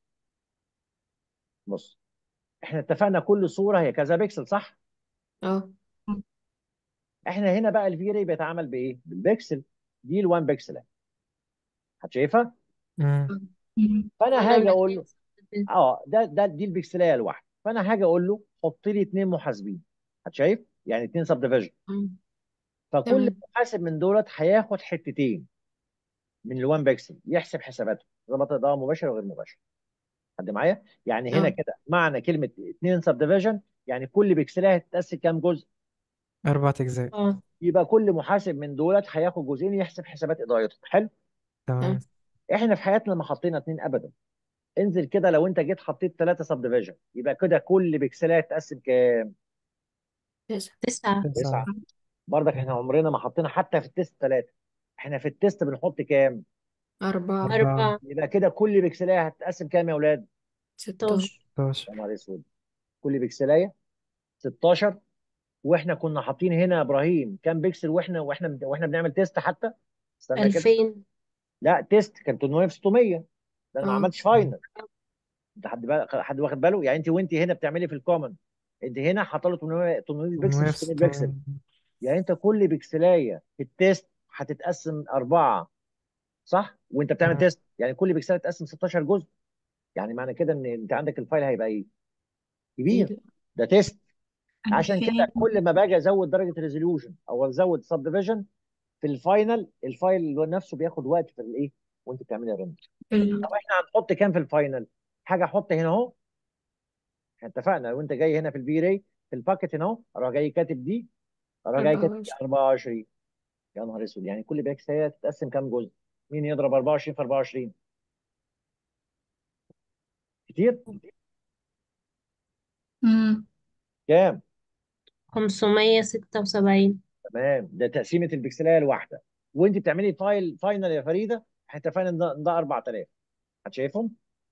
بص احنا اتفقنا كل صوره هي كذا بيكسل صح اه احنا هنا بقى الفيري بيتعامل بايه بالبيكسل دي ال1 بيكسل هتشايفها مم. مم. فانا انا هاجي اقول له مركز اه ده ده دي البكسلايه الواحده فانا هاجي اقول له حط لي اثنين محاسبين هتشايف يعني اثنين سب ديفيجن مم. فكل تمام محاسب من دولت هياخد حتتين من ال1 بيكسل يحسب حساباته ظبط اضاءه مباشره وغير مباشره حد معايا يعني هنا اه كده معنى كلمه اثنين سب ديفيجن يعني كل بكسلايه هتتقسم كام جزء أربع أجزاء اه يبقى كل محاسب من دولت هياخد جزئين يحسب حسابات اضاءته حلو تمام تمام احنا في حياتنا ما حطينا اثنين ابدا انزل كده لو انت جيت حطيت ثلاثه سب ديفيجن يبقى كده كل بكسلايه تقسم كام تسعة تسعة تسعه تسعة برضك احنا عمرنا ما حطينا حتى في التيست ثلاثه احنا في التيست بنحط كام أربعة أربعة أربعة يبقى كده كل بكسلايه هتتقسم كام يا اولاد ستاشر ستاشر يا ستاشر نهار اسود كل بكسلايه 16 واحنا كنا حاطين هنا يا ابراهيم كام بكسل واحنا واحنا واحنا بنعمل تيست حتى استنى كده ألفين لا تيست كان 800 في 600 ده انا ما اه عملتش فاينل انت حد بال... حد واخد باله يعني انت وانت هنا بتعملي في الكومن انت هنا حاطه له 800 800 بكسل 800 مش في 600 بكسل 600 يعني انت كل بكسلايه في التيست هتتقسم اربعه صح وانت بتعمل مم. تيست يعني كل بكسلايه تتقسم 16 جزء يعني معنى كده ان انت عندك الفايل هيبقى ايه كبير كبير ده تيست عشان كده 2000 كل ما باجي ازود درجه ريزوليوشن او ازود سب ديفيجن في الفاينل الفايل اللي هو نفسه بياخد وقت في الايه وانت بتعملي ريندر ال- طب احنا هنحط كام في الفاينل حاجه احط هنا اهو احنا اتفقنا لو انت جاي هنا في البي راي في الباكت هنا اهو اروح جاي كاتب دي اروح جاي كاتب 24 24 يا نهار اسود يعني كل باكس هي تتقسم كام جزء مين يضرب 24 في 24 كتير مم. كام 576 تمام ده تقسيمه البكسلايه الواحده وانت بتعملي فايل فاينل يا فريده احنا اتفقنا ان ده ده 4000 هتشايفهم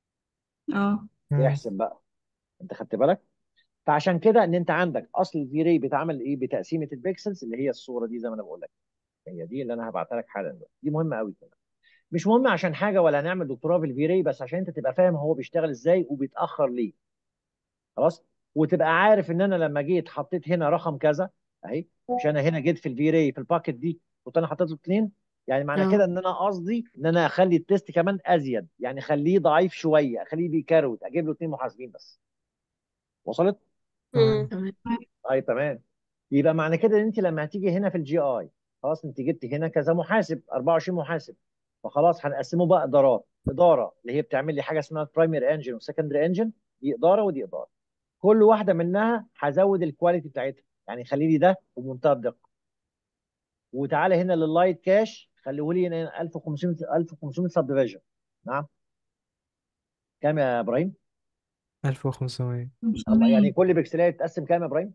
اه مم. احسب بقى انت خدت بالك فعشان كده ان انت عندك اصل الفي راي بيتعمل ايه بتقسيمه البكسلز اللي هي الصوره دي زي ما انا بقول لك هي دي اللي انا هبعتها لك حالا دلوقتي. دي مهمه قوي كده مش مهم عشان حاجه ولا هنعمل دكتوراه في الفي راي بس عشان انت تبقى فاهم هو بيشتغل ازاي وبيتاخر ليه خلاص وتبقى عارف ان انا لما جيت حطيت هنا رقم كذا اهي مش انا هنا جيت في الفي راي في الباكت دي كنت انا حطيت له اثنين يعني معنى كده اه ان انا قصدي ان انا اخلي التيست كمان ازيد يعني اخليه ضعيف شويه اخليه بيكروت اجيب له اثنين محاسبين بس وصلت مم. تمام طيب تمام يبقى معنى كده ان انت لما هتيجي هنا في الجي اي خلاص انت جبت هنا كذا محاسب 24 محاسب فخلاص هنقسمه بقى ادارات اداره اللي هي بتعمل لي حاجه اسمها برايمري انجن وسكندري انجن دي اداره ودي اداره كل واحده منها هزود الكواليتي بتاعتها يعني خلي لي ده بمنتهى الدقه وتعالى هنا لللايت كاش خليه لي هنا 1500 1500 سب ديفيجن نعم كام يا ابراهيم؟ 1500 الله يعني 500 كل بكسلايه تتقسم كام يا ابراهيم؟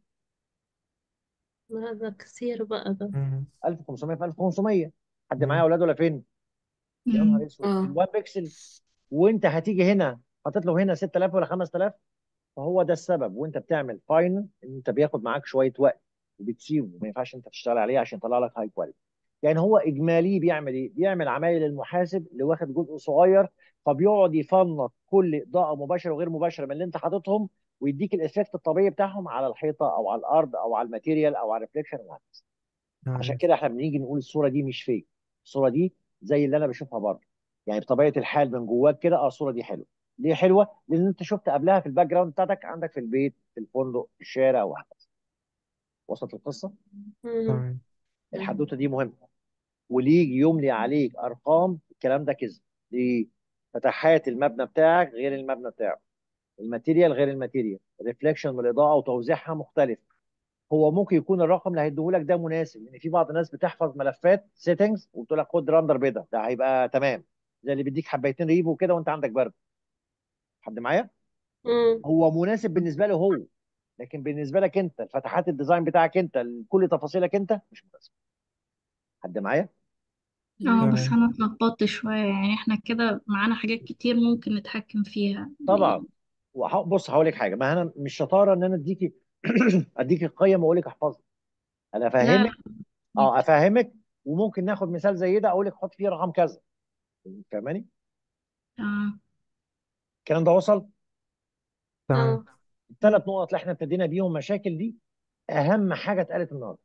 لا ده كتير بقى ده مم. 1500 في 1500 حد معايا مم. اولاد ولا فين؟ يا نهار مم. اسود اه الوان بيكسل وانت هتيجي هنا حاطط له هنا 6000 ولا 5000 فهو ده السبب وانت بتعمل فاينل ان انت بياخد معاك شويه وقت وبتسيبه ما ينفعش انت تشتغل عليه عشان يطلع لك هاي كواليتي يعني هو اجمالي بيعمل ايه؟ بيعمل عمايل المحاسب اللي واخد جزء صغير فبيقعد يفنط كل اضاءه مباشره وغير مباشره من اللي انت حاططهم ويديك الافكت الطبيعي بتاعهم على الحيطه او على الارض او على الماتيريال او على الريفليكشن وهكذا عشان تمام كده احنا بنيجي نقول الصوره دي مش فيك الصوره دي زي اللي انا بشوفها بره يعني بطبيعه الحال من جواك كده اه الصوره دي حلوه ليه حلوه؟ لان انت شفت قبلها في الباك جراوند بتاعتك عندك في البيت في الفندق في الشارع وهكذا وصلت القصه؟ مم. تمام الحدوته دي مهمه واللي يجي يملي عليك ارقام الكلام ده كذب ليه؟ فتحات المبنى بتاعك غير المبنى بتاعه الماتيريال غير الماتيريال الريفليكشن والاضاءه وتوزيعها مختلف هو ممكن يكون الرقم اللي هيديهولك ده مناسب لان في بعض الناس بتحفظ ملفات سيتنجز وتقول لك خد رندر بيضاء ده هيبقى تمام زي اللي بيديك حبيتين ريفو كده وانت عندك برد حد معايا مم. هو مناسب بالنسبه له هو لكن بالنسبه لك انت الفتحات الديزاين بتاعك انت كل تفاصيلك انت مش مناسب حد معايا اه بس تمام انا اتلخبطت شوية يعني احنا كده معانا حاجات كتير ممكن نتحكم فيها طبعا وح- بص هقول لك حاجه ما انا مش شطاره ان انا اديكي اديكي القيم واقول لك احفظي انا لا افهمك لا اه افهمك وممكن ناخد مثال زي ده اقول لك حط فيه رقم كذا فاهماني اه الكلام ده وصل تمام اه الثلاث نقط اللي احنا ابتدينا بيهم مشاكل دي اهم حاجه اتقالت النهارده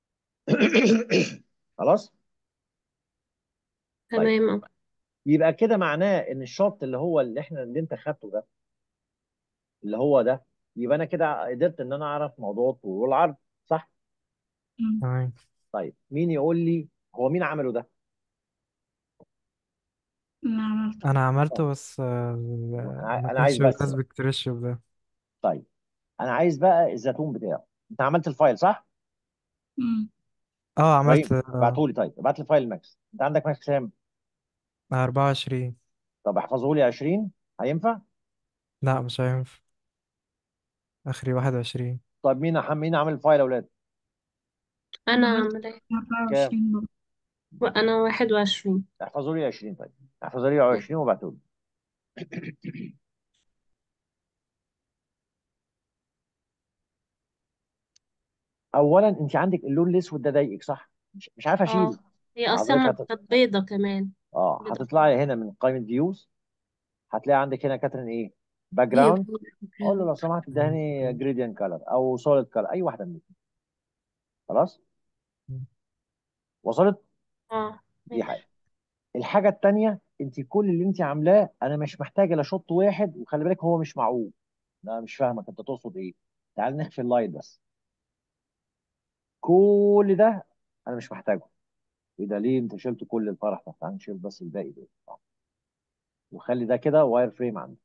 خلاص طيب تمام اه يبقى كده معناه ان الشوط اللي هو اللي احنا اللي انت خدته ده اللي هو ده يبقى انا كده قدرت ان انا اعرف موضوع الطول والعرض صح مم. تمام طيب مين يقول لي هو مين عمله ده انا عملت انا طيب عملته بس آه، انا ما عاي- انا كانش عايز بس بيتثبت التريشيو ده طيب انا عايز بقى الزيتون بتاعه انت عملت الفايل صح مم. اه ابراهيم عملت آه، ابعته لي طيب ابعت لي فايل ماكس انت عندك ماكس كام 24 طب احفظه لي 20 هينفع لا مش هينفع اخري 21 طب مين عم- مين عامل الفايل يا اولاد انا انا عملت عامله ايه أربعة كام وعشرين برضه وانا واحد وعشرين احفظوا لي 20 طيب احفظوا لي 20 وابعتوا لي اولا انت عندك اللون الاسود ده ضايقك صح مش, مش عارف اشيله اه هي حضرتك اصلا هت... كانت بيضة كمان اه بيضة هتطلعي هنا من قائمه فيوز هتلاقي عندك هنا كاترين ايه باك هي جراوند اقول له لو سمحت ادهني جريدينت كلر او سوليد كلر اي واحده من الاثنين خلاص وصلت اه دي حاجه ماشي الحاجه الثانيه انت كل اللي انت عاملاه انا مش محتاجه لا شوط واحد وخلي بالك هو مش معقول لا مش فاهمك انت تقصد ايه تعال نخفي اللايت بس كل ده انا مش محتاجه ايه ده ليه انت شلت كل الفرح ده تعال نشيل بس الباقي دول آه. وخلي ده كده واير فريم عندك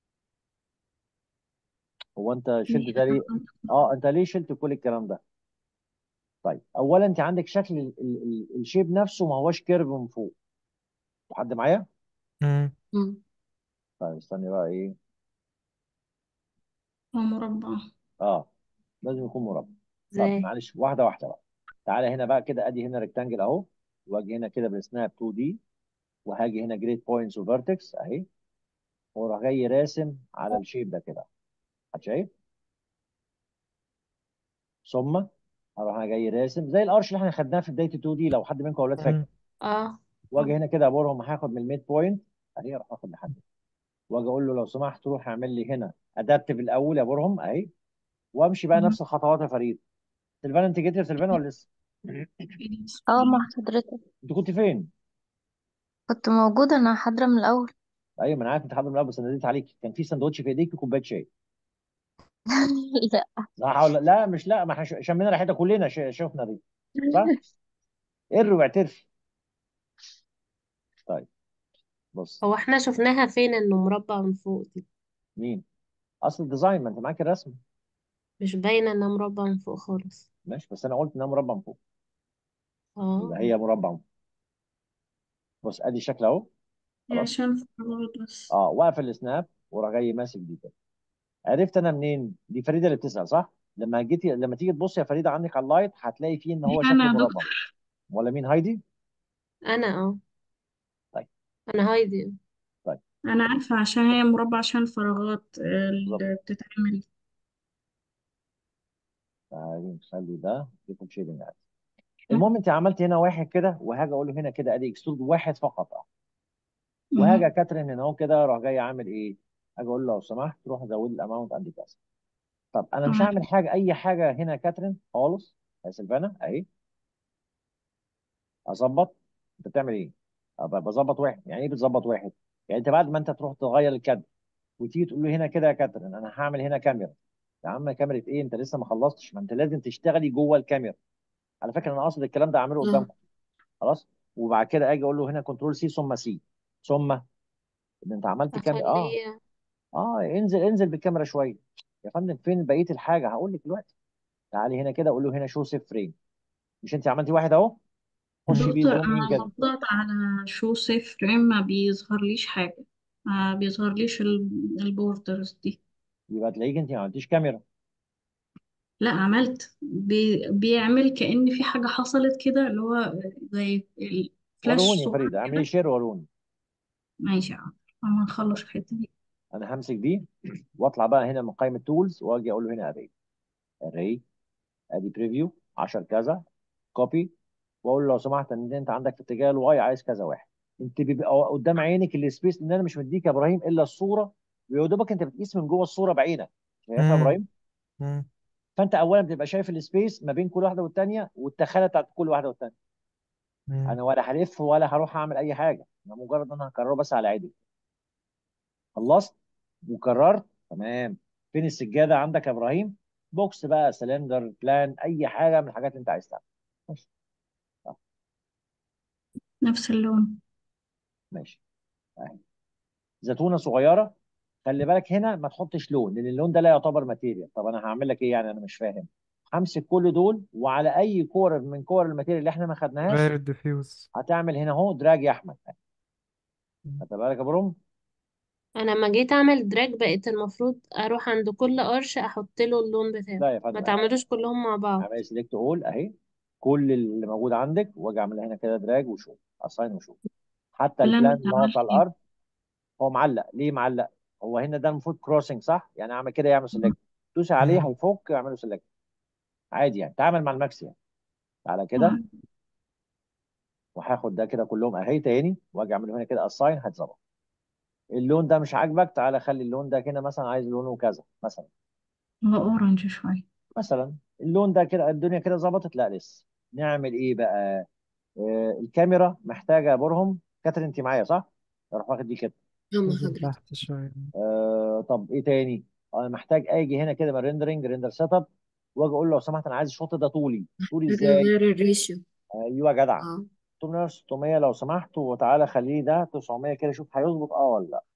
هو انت شلت ليه ده ليه اه انت ليه شلت كل الكلام ده طيب اولا انت عندك شكل ال- ال- ال- الشيب نفسه ما هوش كيرف من فوق حد معايا مم. مم. طيب استني بقى ايه هو مربع اه لازم يكون مربع طب ازاي معلش واحده واحده بقى تعالى هنا بقى كده ادي هنا ريكتانجل اهو واجي هنا كده بالسناب 2 دي وهاجي هنا جريد بوينتس وفيرتكس اهي واروح جاي راسم على الشيب ده كده حد شايف ثم اروح انا جاي راسم زي الارش اللي احنا خدناه في بدايه 2 دي لو حد منكم اولاد فاكر مم. اه واجي هنا كده ابورهم هاخد من الميد بوينت اهي اروح اخد لحد هنا. واجي اقول له لو سمحت روح اعمل لي هنا ادابتيف الاول يا بورهم اهي وامشي بقى نفس الخطوات يا فريد سلفان انت جيت يا سلفان ولا لسه؟ اه مع حضرتك انت كنت فين؟ كنت موجودة أنا حاضرة من الأول ايوه ما انا عارف انت حاضر من الاول بس ناديت عليك كان في سندوتش في ايديك وكوبايه شاي لا صح ولا لا مش لا ما احنا ش- شمينا ريحتها كلنا ش- شفنا دي صح؟ قر واعترف طيب بص هو احنا شفناها فين انه مربع من فوق دي مين؟ اصل الديزاين ما انت معاك الرسم مش باينة انها مربع من فوق خالص ماشي بس انا قلت انها مربع من فوق يبقى اه هي مربع من فوق بص ادي الشكل اهو هي خلاص عشان فراغات بس اه واقفل السناب وراح جاي ماسك دي كده عرفت انا منين؟ دي فريده اللي بتسال صح؟ لما جيتي لما تيجي تبص يا فريده عندك على اللايت هتلاقي فيه ان هو أنا شكله يا مربع دكتور ولا مين هايدي؟ انا اه طيب انا هايدي طيب أنا عارفة عشان هي مربع عشان الفراغات بالظبط اللي بتتعمل تعالي نخلي ده يكون شيدنج عادي المهم انت عملت هنا واحد كده وهاجي اقول له هنا كده ادي اكسترود واحد فقط اه وهاجي مم. كاترين هنا اهو كده راح جاي عامل ايه؟ اجي اقول له لو سمحت روح زود الاماونت عندي كذا طب انا مش تمام هعمل حاجه اي حاجه هنا يا كاترين خالص يا سلفانا اهي اظبط انت بتعمل ايه؟ أبقى بظبط واحد يعني ايه بتظبط واحد؟ يعني انت بعد ما انت تروح تغير الكادر وتيجي تقول له هنا كده يا كاترين انا هعمل هنا كاميرا يا عم كاميرا ايه انت لسه ما خلصتش ما انت لازم تشتغلي جوه الكاميرا على فكره انا قاصد الكلام ده اعمله اه قدامكم خلاص وبعد كده اجي اقول له هنا كنترول سي ثم سي ثم ان انت عملت كاميرا اه اخليه اه انزل انزل بالكاميرا شويه يا فندم فين بقيه الحاجه هقول لك دلوقتي تعالي هنا كده اقول له هنا شو سيف فريم مش انت عملتي واحد اهو خشي بيه دكتور زوم ان أنا كده لما بضغط على شو سيف فريم ما بيظهرليش حاجة ما بيظهرليش البوردرز دي يبقى تلاقيك انت ما عملتيش كاميرا لا عملت بي... بيعمل كأن في حاجة حصلت كده اللي هو زي الفلاش وروني يا صغير فريده اعملي كده شير وروني ماشي يا عم أما نخلص الحتة دي انا همسك دي واطلع بقى هنا من قائمه تولز واجي اقول له هنا اري اري ادي بريفيو 10 كذا كوبي واقول له لو سمحت ان انت عندك في اتجاه الواي عايز كذا واحد انت بيبقى قدام عينك السبيس ان انا مش مديك يا ابراهيم الا الصوره ويا دوبك انت بتقيس من جوه الصوره بعينك شايفها يا مم. ابراهيم مم. فانت اولا بتبقى شايف السبيس ما بين كل واحده والثانيه والتخانه بتاعت كل واحده والثانيه مم. انا ولا هلف ولا هروح اعمل اي حاجه انا مجرد ان انا هكرره بس على عدل خلصت وكررت تمام فين السجاده عندك يا ابراهيم بوكس بقى سلندر بلان اي حاجه من الحاجات اللي انت عايز تعملها ماشي آه، نفس اللون ماشي اهي زيتونه صغيره خلي بالك هنا ما تحطش لون لان اللون ده لا يعتبر ماتيريال طب انا هعمل لك ايه يعني انا مش فاهم همسك كل دول وعلى اي كوره من كور الماتيريال اللي احنا ما خدناهاش غير الديفيوز هتعمل هنا اهو دراج يا احمد خدت بالك يا بروم انا لما جيت اعمل دراج بقيت المفروض اروح عند كل قرش احط له اللون بتاعه لا يا ما فندم تعملوش كلهم مع بعض اعمل سيلكت اول اهي كل اللي موجود عندك واجي اعمل هنا كده دراج وشوف اساين وشوف حتى اللي البلان أنا اللي هو بتاع عملت الارض هو معلق ليه معلق هو هنا ده المفروض كروسنج صح يعني اعمل كده يعمل سيلكت دوس عليه مم. هيفك يعمله سيلكت عادي يعني تعامل مع الماكس يعني تعالى كده وهاخد ده كده كلهم اهي تاني واجي اعمله هنا كده اساين هيتظبط اللون ده مش عاجبك تعالى خلي اللون ده كده مثلا عايز لونه كذا مثلا هو أورنج شوية مثلا اللون ده كده الدنيا كده ظبطت لا لسه نعمل ايه بقى آه الكاميرا محتاجه برهم كاترين انت معايا صح اروح واخد دي كده اه مع نزل حضرتك تحت شوية آه طب ايه تاني انا محتاج اجي هنا كده من ريندرنج ريندر سيت اب واجي اقول له لو سمحت انا عايز الشوط ده طولي طولي لازم ازاي نغير الريشيو ايوه يا جدع اه 800 600 لو سمحت وتعالى خليه ده 900 كده شوف هيظبط اه ولا لا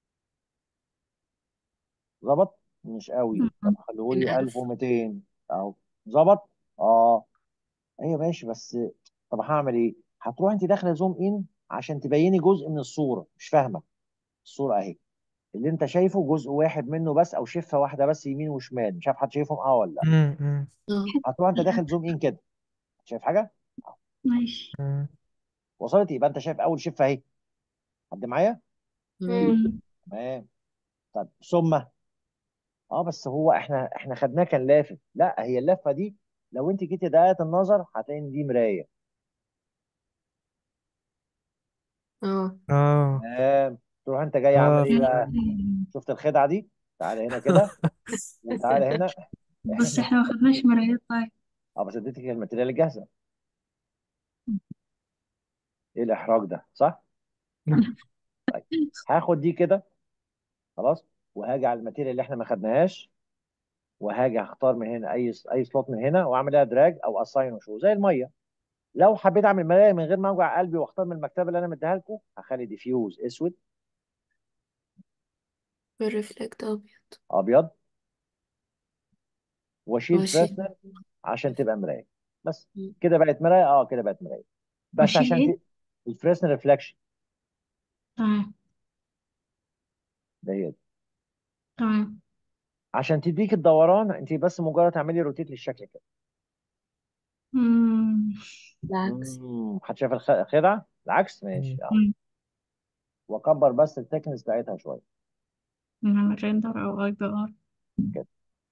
ظبط مش قوي طب خليه من لي ألف 1200 اهو ظبط اه ايوه ماشي بس طب هعمل ايه هتروح انت داخله زوم ان عشان تبيني جزء من الصوره مش فاهمه الصوره اهي اللي انت شايفه جزء واحد منه بس او شفه واحده بس يمين وشمال مش عارف حد شايفهم اه ولا لا مم. مم. اه هتروح انت داخل زوم ان كده شايف حاجه ماشي مم. وصلت يبقى انت شايف اول شفه اهي حد معايا مم. مم. تمام طب ثم اه بس هو احنا احنا خدناه كان لافف لا هي اللفه دي لو انت جيتي دقات النظر هتلاقي ان دي مرايه اه اه تمام تروح انت جاي عامل اه ايه بقى يعني شفت الخدعه دي تعالى هنا كده وتعالى هنا بس احنا ما خدناش مرايات طيب اه بس اديتك الماتيريال الجاهزه ايه الاحراج ده صح طيب هاخد دي كده خلاص وهاجي على الماتيريال اللي احنا ما خدناهاش وهاجي هختار من هنا اي اي سلوت من هنا واعمل لها دراج او اساين وشو زي الميه لو حبيت اعمل مرايه من غير ما اوجع قلبي واختار من المكتبه اللي انا مديها لكم هخلي ديفيوز اسود بالرفلكت أبيض ابيض واشيل واشيل فريسنر عشان تبقى مرايه بس مم. كده بقت مرايه اه كده بقت مرايه بس واشيل عشان ايه ت... الفريسنر ريفلكشن تمام ده هي دي. تمام عشان تديك الدوران انت بس مجرد تعملي روتيت للشكل كده مم. بالعكس امم حد شايف الخ- الخدعه العكس ماشي مم. اه مم. واكبر بس التكنس بتاعتها شويه نعمل ريندر او اي بي ار كده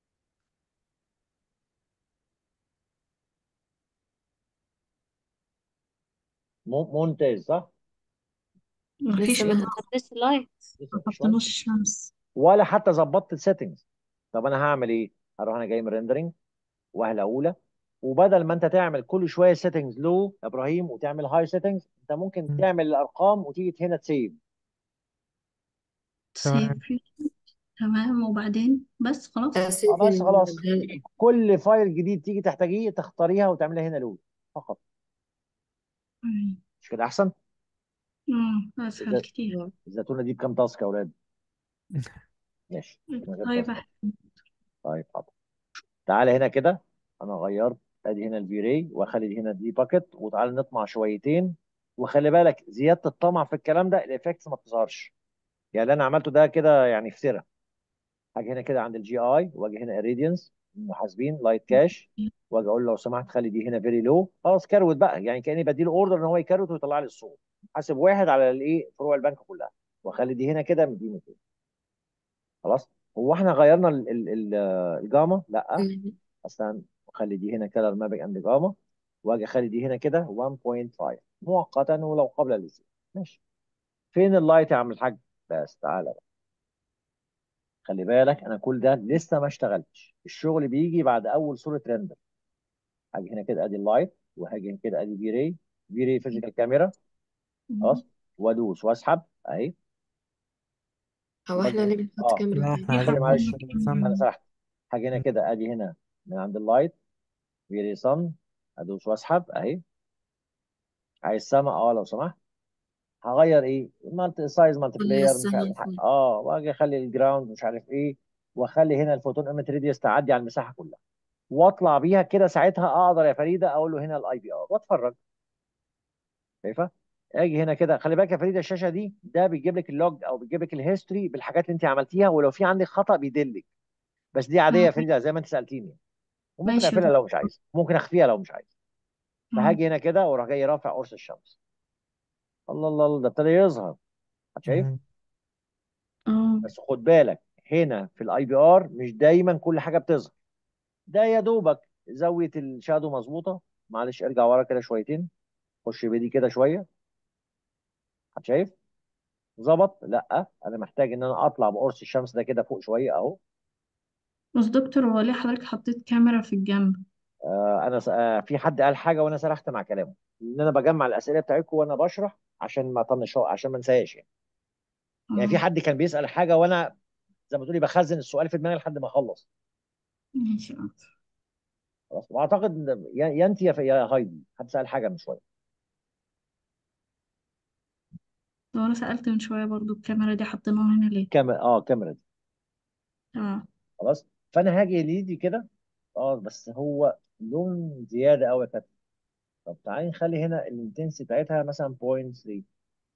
مم- ممتاز صح مفيش لسه ما اضاءة بس لايت لسه ما مفيش وقت حطيناش الشمس ولا حتى ظبطت السيتنجز طب انا هعمل ايه هروح انا جاي من ريندرنج وهله اولى وبدل ما انت تعمل كل شويه سيتنجز لو يا ابراهيم وتعمل هاي سيتنجز انت ممكن مم. تعمل الارقام وتيجي هنا تسيف تمام سيف تمام وبعدين بس خلاص اه أسيب بس خلاص ال كل فايل جديد تيجي تحتاجيه تختاريها وتعملها هنا لود فقط مم. مش كده احسن مم. اسهل الز- كتير الزيتونه دي بكام تاسك يا اولاد ماشي من غير طيب تاسك أحسن. طيب حاضر تعالى هنا كده انا غيرت ادي هنا الفي راي واخلي هنا دي باكت وتعالى نطمع شويتين وخلي بالك زياده الطمع في الكلام ده الايفكتس ما بتظهرش يعني اللي انا عملته ده كده يعني افترى هاجي هنا كده عند الجي اي واجي هنا اريدينس محاسبين لايت كاش واجي اقول له لو سمحت خلي دي هنا فيري لو خلاص كروت بقى يعني كاني بديله اوردر ان هو يكروت ويطلع لي الصوت حاسب واحد على الايه فروع البنك كلها واخلي دي هنا كده من دي 200 خلاص هو احنا غيرنا ال- ال- ال- الجاما لا اصلا اخلي دي هنا كلر مابنج اند جاما واجي اخلي دي هنا كده 1.5 مؤقتا ولو قبل الزيت ماشي فين اللايت يا عم الحاج بس تعالى بقى خلي بالك انا كل ده لسه ما اشتغلتش الشغل بيجي بعد اول صوره ريندر هاجي هنا كده ادي اللايت وهاجي هنا كده ادي في راي في راي فيزيكال كاميرا خلاص وادوس واسحب اهي هو واجي احنا اللي هنا بنحط اه كاميرا لا تاني احنا سوري عايزين معلش صن انا سرحت هاجي هنا كده ادي هنا من عند اللايت في راي صن ادوس واسحب اهي عايز سما اه لو سمحت هغير ايه مالتي سايز مالتي خليها بلاير مش السما عارف فوق اه واجي اخلي الجراوند مش عارف ايه واخلي هنا الفوتون ايمت ريديوس تعدي على المساحه كلها واطلع بيها كده ساعتها اقدر يا فريده اقول له هنا الاي بي ار واتفرج شايفه اجي هنا كده خلي بالك يا فريده الشاشه دي ده بيجيب لك اللوج او بيجيب لك الهيستوري بالحاجات اللي انت عملتيها ولو في عندك خطا بيدلك بس دي عاديه يا تمام فريده زي ما انت سالتيني وممكن ماشي يا اقفلها دكتور لو مش عايز ممكن اخفيها لو مش عايز مم. فهاجي هنا كده واروح جاي رافع قرص الشمس الله الله الله ده ابتدى يظهر شايف مم. اه بس خد بالك هنا في الاي بي ار مش دايما كل حاجه بتظهر ده يا دوبك زاويه الشادو مظبوطه معلش ارجع ورا كده شويتين خش بدي كده شويه شايف ظبط لا انا محتاج ان انا اطلع بقرص الشمس ده كده فوق شويه اهو بس دكتور هو ليه حضرتك حطيت كاميرا في الجنب آه انا س... آه في حد قال حاجه وانا سرحت مع كلامه ان انا بجمع الاسئله بتاعتكم وانا بشرح عشان ما اطنش عشان ما انساهاش يعني يعني في اه حد كان بيسال حاجه وانا زي ما تقولي بخزن السؤال في دماغي لحد ما اخلص ماشي يا دكتور خلاص واعتقد إن يا يا انت يا يا هايدي حد سال حاجه من شويه طب انا سألت من شوية برضو الكاميرا دي حاطينها هنا ليه كاميرا اه كاميرا دي اه خلاص فانا هاجي ليدي كده اه بس هو لون زياده قوي يا كابتن طب تعالي نخلي هنا الانتنسي بتاعتها مثلا 0.3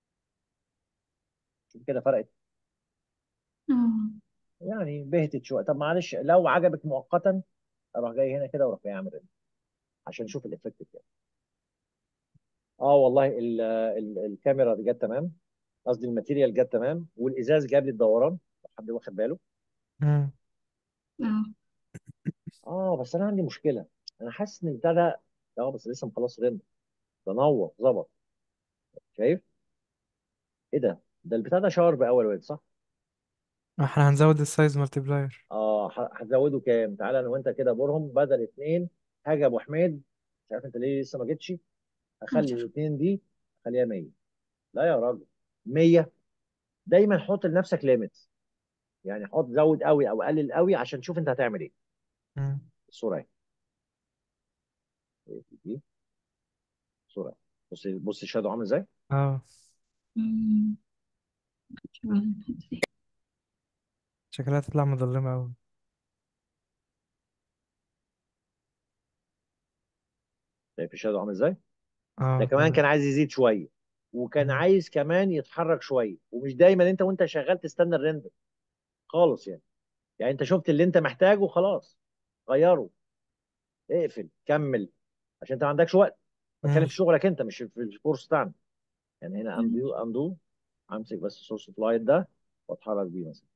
شوف كده فرقت اه يعني بهتت شويه طب معلش لو عجبك مؤقتا اروح جاي هنا كده واروح جاي اعمل ريندر عشان نشوف الايفكت بتاعه اه والله ال ال الكاميرا دي جت تمام قصدي الماتيريال جت تمام والازاز جاب لي الدوران لو حد واخد باله مم. اه اه بس انا عندي مشكله انا حاسس ان البتاع ده اه بس لسه مخلص ريندر ده نور ظبط شايف ايه ده ده البتاع ده شارب اول واد صح احنا هنزود السايز مالتيبلاير اه ه- هتزوده كام تعالى انا وانت كده برهم بدل اتنين حاجه ابو حميد مش عارف انت ليه لسه ما جيتش اخلي الاثنين دي اخليها 100 لا يا راجل 100 دايما حط لنفسك ليميت يعني حط زود قوي او قلل قوي عشان تشوف انت هتعمل ايه مم. الصوره اهي دي صوره بص بص الشادو عامل ازاي اه أمم. شبه الحتة دي. شكلها تطلع مظلمة أوي شايف الشادو عامل ازاي ده اه كمان كده كان عايز يزيد شويه وكان مم. عايز كمان يتحرك شويه ومش دايما انت وانت شغال تستنى الريندر خالص يعني يعني انت شفت اللي انت محتاجه خلاص غيره اقفل كمل عشان انت ما عندكش وقت بتكلم مم. في شغلك انت مش في الكورس بتاعنا يعني هنا اندو اندو امسك بس السورس اوف لايت ده واتحرك بيه مثلا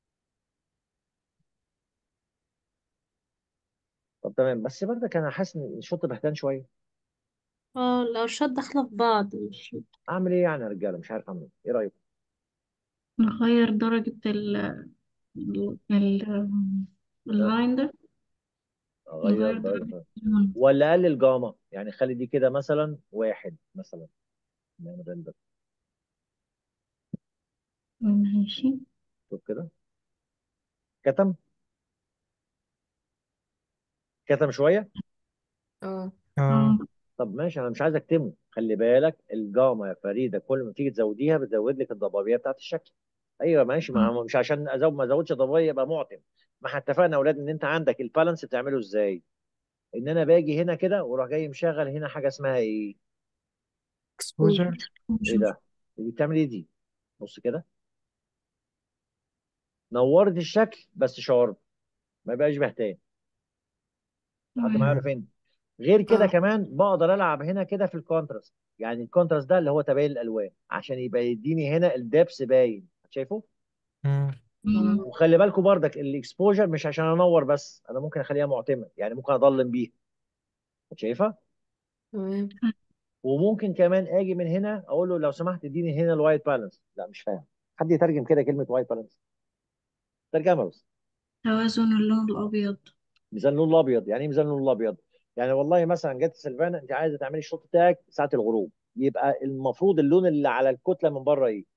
طب تمام بس برضك انا حاسس ان الشوط بهتان شويه اه الأرشات داخلة في بعض مش اعمل ايه يعني يا رجاله مش عارف اعمل ايه ايه رايكم نغير درجة ال ال ال- اللاين ده اغير نغير درجه درجة اللون ولا اقلل جاما يعني خلي دي كده مثلا واحد مثلا نعمل ريندر ماشي شوف كده كتم كتم شويه اه اه اه طب ماشي انا مش عايز اكتمه خلي بالك الجاما يا فريده كل ما تيجي تزوديها بتزود لك الضبابيه بتاعت الشكل ايوه ماشي اه ما مش عشان ازود ما ازودش ضبابيه يبقى معتم ما احنا اتفقنا يا اولاد ان انت عندك البالانس بتعمله ازاي ان انا باجي هنا كده واروح جاي مشغل هنا حاجه اسمها ايه اكسبوجر ايه ده دي بتعمل ايه دي بص كده نورت الشكل بس شارب ما بقاش بهتان لحد ما يعرف فين غير كده اه كمان بقدر العب هنا كده في الكونتراست يعني الكونتراست ده اللي هو تباين الالوان عشان يبقى يديني هنا الدبس باين شايفه مم. اه وخلي بالكم بردك الاكسبوجر مش عشان انور بس انا ممكن اخليها معتمه يعني ممكن اضلم بيها شايفها تمام وممكن كمان اجي من هنا اقول له لو سمحت اديني هنا الوايت بالانس لا مش فاهم حد يترجم كده كلمه وايت بالانس ترجمه بس توازن اللون الأبيض ميزان اللون الابيض يعني ايه ميزان اللون الابيض يعني والله مثلا جت سلفانا انت عايزه تعملي الشوط بتاعك ساعه الغروب يبقى المفروض اللون اللي على الكتله من بره ايه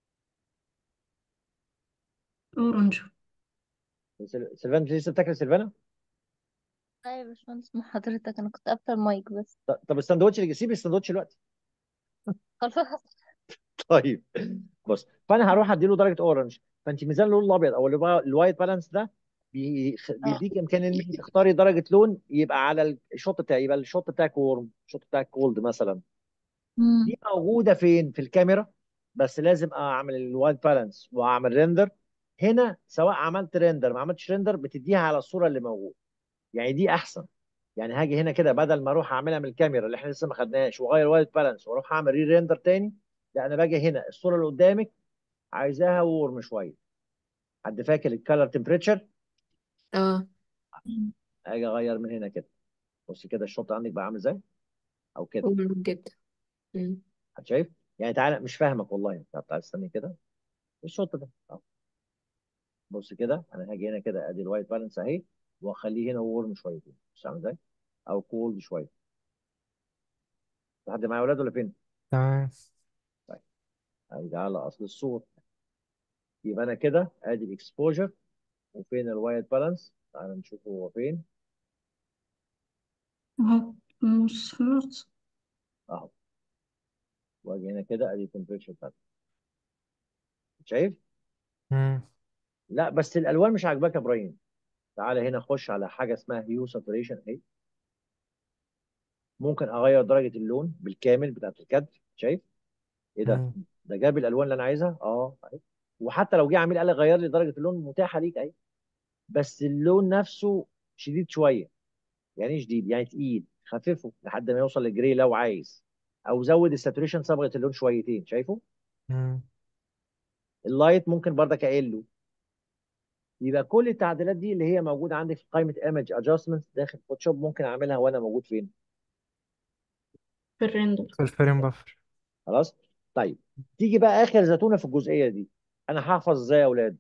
أورنج سل- سلفانا انت لسه بتاكل سلفانا ايوه يا باشمهندس مع حضرتك انا كنت قافله المايك بس ط- طب الساندوتش اللي سيب الساندوتش دلوقتي خلاص طيب بص فانا هروح اديله درجه اورنج فانت ميزان اللون الابيض او الوا- الوايت بالانس ده بيخ- اه بيديك امكانيه ان انت تختاري درجه لون يبقى على الشوط بتاعي يبقى الشوط بتاعك وورم الشوط بتاعك كولد مثلا امم دي موجوده فين في الكاميرا بس لازم اعمل الوايت بالانس واعمل ريندر هنا سواء عملت ريندر ما عملتش ريندر بتديها على الصوره اللي موجوده يعني دي احسن يعني هاجي هنا كده بدل ما اروح اعملها من الكاميرا اللي احنا لسه ما خدناهاش واغير وايت بالانس واروح اعمل ري ريندر تاني لا انا باجي هنا الصوره اللي قدامك عايزاها وورم شويه حد فاكر الكالر تمبريتشر اه اجي اغير من هنا كده بص كده الشوط عندك بقى عامل ازاي او كده قول جدا مم. حد شايف يعني تعالى مش فاهمك والله طب تعالى استني كده الشوط ده أهو. بص كده انا هاجي هنا كده ادي الوايت بالانس اهي واخليه هنا وورم شويتين بص عامل ازاي او كولد شويه لحد معايا اولاد ولا فين تمام طيب ارجع على اصل الصوره يبقى انا كده ادي الاكسبوجر وفين الوايت بالانس تعالى نشوف هو فين نص في النص اهو واجي هنا كده ادي التمبريتشر بتاعتي شايف مم. لا بس الالوان مش عاجباك يا ابراهيم تعالى هنا خش على حاجه اسمها هيو ساتوريشن اهي ممكن اغير درجه اللون بالكامل بتاعت الكادر شايف ايه ده مم. ده جاب الالوان اللي انا عايزها اه اهي وحتى لو جه عميل قال لي غير لي درجه اللون متاحه ليك اهي بس اللون نفسه شديد شويه يعني ايه شديد يعني تقيل خففه لحد ما يوصل للجري لو عايز او زود الساتوريشن صبغه اللون شويتين شايفه مم. اللايت ممكن برضك اقله يبقى كل التعديلات دي اللي هي موجوده عندي في قائمه ايمج ادجستمنت داخل فوتوشوب ممكن اعملها وانا موجود فين في الريندر في الفريم بافر خلاص طيب تيجي بقى اخر زتونه في الجزئيه دي انا هحفظ ازاي يا اولاد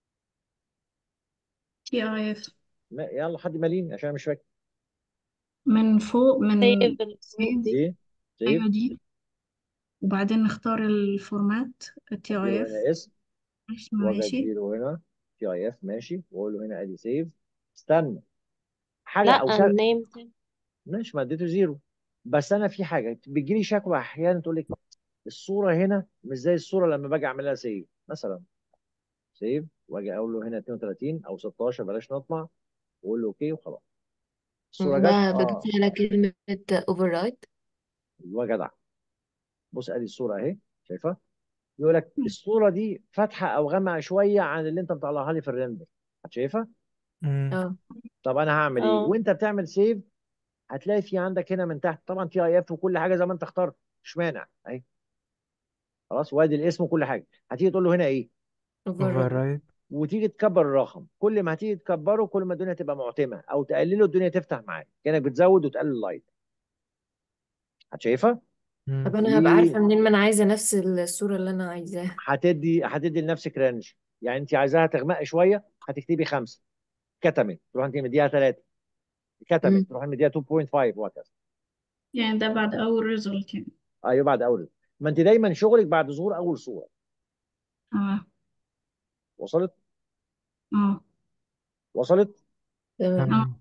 تي اي اف ما- يلا حد ماليني عشان انا مش فاكر من فوق من سيف الصوت سيف دي ايه سيف ايوه دي وبعدين نختار الفورمات تي اي اديله اف هنا اسم ماشي واجي ماشي اديله هنا تي اي اف ماشي واقول له هنا ادي سيف استنى حاجه لا او شا... النيم ماشي ما اديته زيرو بس انا في حاجه بتجي لي شكوى احيانا تقول لك الصوره هنا مش زي الصوره لما باجي اعملها سيف مثلا سيف واجي اقول له هنا 32 او 16 بلاش نطمع واقول له اوكي وخلاص الصوره جت بقى اه بكتب على كلمة override ايوه جدع بص ادي الصوره اهي شايفها يقول لك الصوره دي فاتحه او غامقه شويه عن اللي انت مطلعها لي في الريندر شايفها مم. اه طب انا هعمل ايه اه وانت بتعمل سيف هتلاقي في عندك هنا من تحت طبعا تي اي اف وكل حاجه زي ما انت اخترت مش مانع اهي خلاص وادي الاسم وكل حاجه هتيجي تقول له هنا ايه override override وتيجي تكبر الرقم كل ما هتيجي تكبره كل ما الدنيا تبقى معتمه او تقلله الدنيا تفتح معاك كانك بتزود وتقلل اللايت هتشايفها مم. طب انا هبقى عارفة منين ما انا عايزة نفس الصورة اللي انا عايزاها وهتدي هتدي لنفسك رينج يعني انت عايزاها تغمق شويه هتكتبي خمسه كتمت تروح انت مديها ثلاثه كتمت مم. تروح مديها 2.5 وهكذا يعني ده بعد اول ريزلت يعني ايوه بعد اول ما انت دايما شغلك بعد ظهور اول صوره اه وصلت اه وصلت تمام اه تمام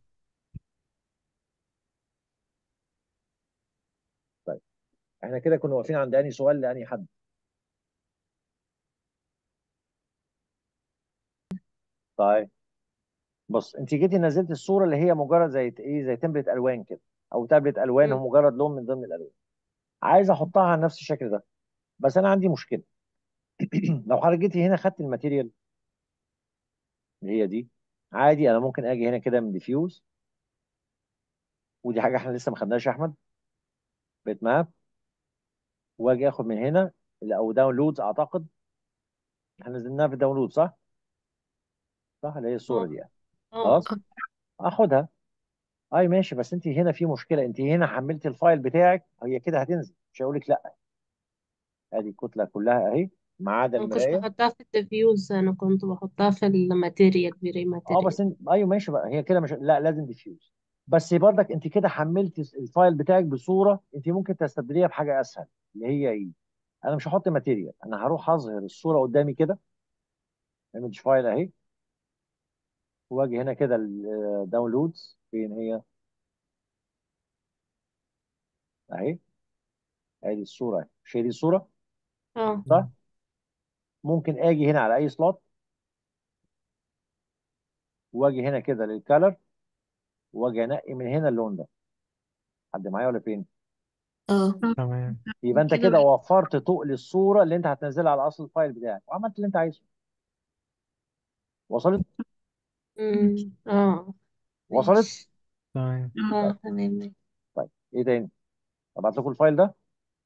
طيب احنا كده كنا واقفين عند انهي سؤال لانهي حد طيب بص انت جيتي نزلت الصوره اللي هي مجرد زي ايه زي تمبلت الوان كده او تابلت الوان مم. هو مجرد لون من ضمن الالوان عايز احطها على نفس الشكل ده بس انا عندي مشكله لو حضرتك جيتي هنا خدت الماتيريال اللي هي دي عادي انا ممكن اجي هنا كده من ديفيوز ودي حاجه احنا لسه ما خدناش يا احمد بيت ماب واجي اخد من هنا اللي- او داونلودز اعتقد احنا نزلناها في الداونلود صح؟ صح اللي هي الصوره اه دي يعني اه خلاص اه اخدها اي ماشي بس انت هنا في مشكله انت هنا حملت الفايل بتاعك هي كده هتنزل مش هقول لك لا ادي الكتله كلها اهي ما عدا ما كنتش المرايه بحطها في الديفيوز انا كنت بحطها في الماتيريال بري اه ماتيريال بس انت ايوه ماشي بقى هي كده مش لا لازم ديفيوز بس برضك انت كده حملت الفايل بتاعك بصوره انت ممكن تستبدليها بحاجه اسهل اللي هي ايه انا مش هحط ماتيريال انا هروح اظهر الصوره قدامي كده ايمج فايل اهي واجي هنا كده الداونلودز فين هي اهي ادي الصوره اهي مش هي دي الصوره اه صح ممكن اجي هنا على اي سلوت واجي هنا كده للكالر واجي انقي من هنا اللون ده حد معايا ولا فين اه تمام يبقى انت كده كده بقى وفرت تقل الصوره اللي انت هتنزلها على اصل الفايل بتاعك وعملت اللي انت عايزه وصلت امم اه وصلت ماشي تمام اه اه تمام طيب ايه تاني ابعت لكم الفايل ده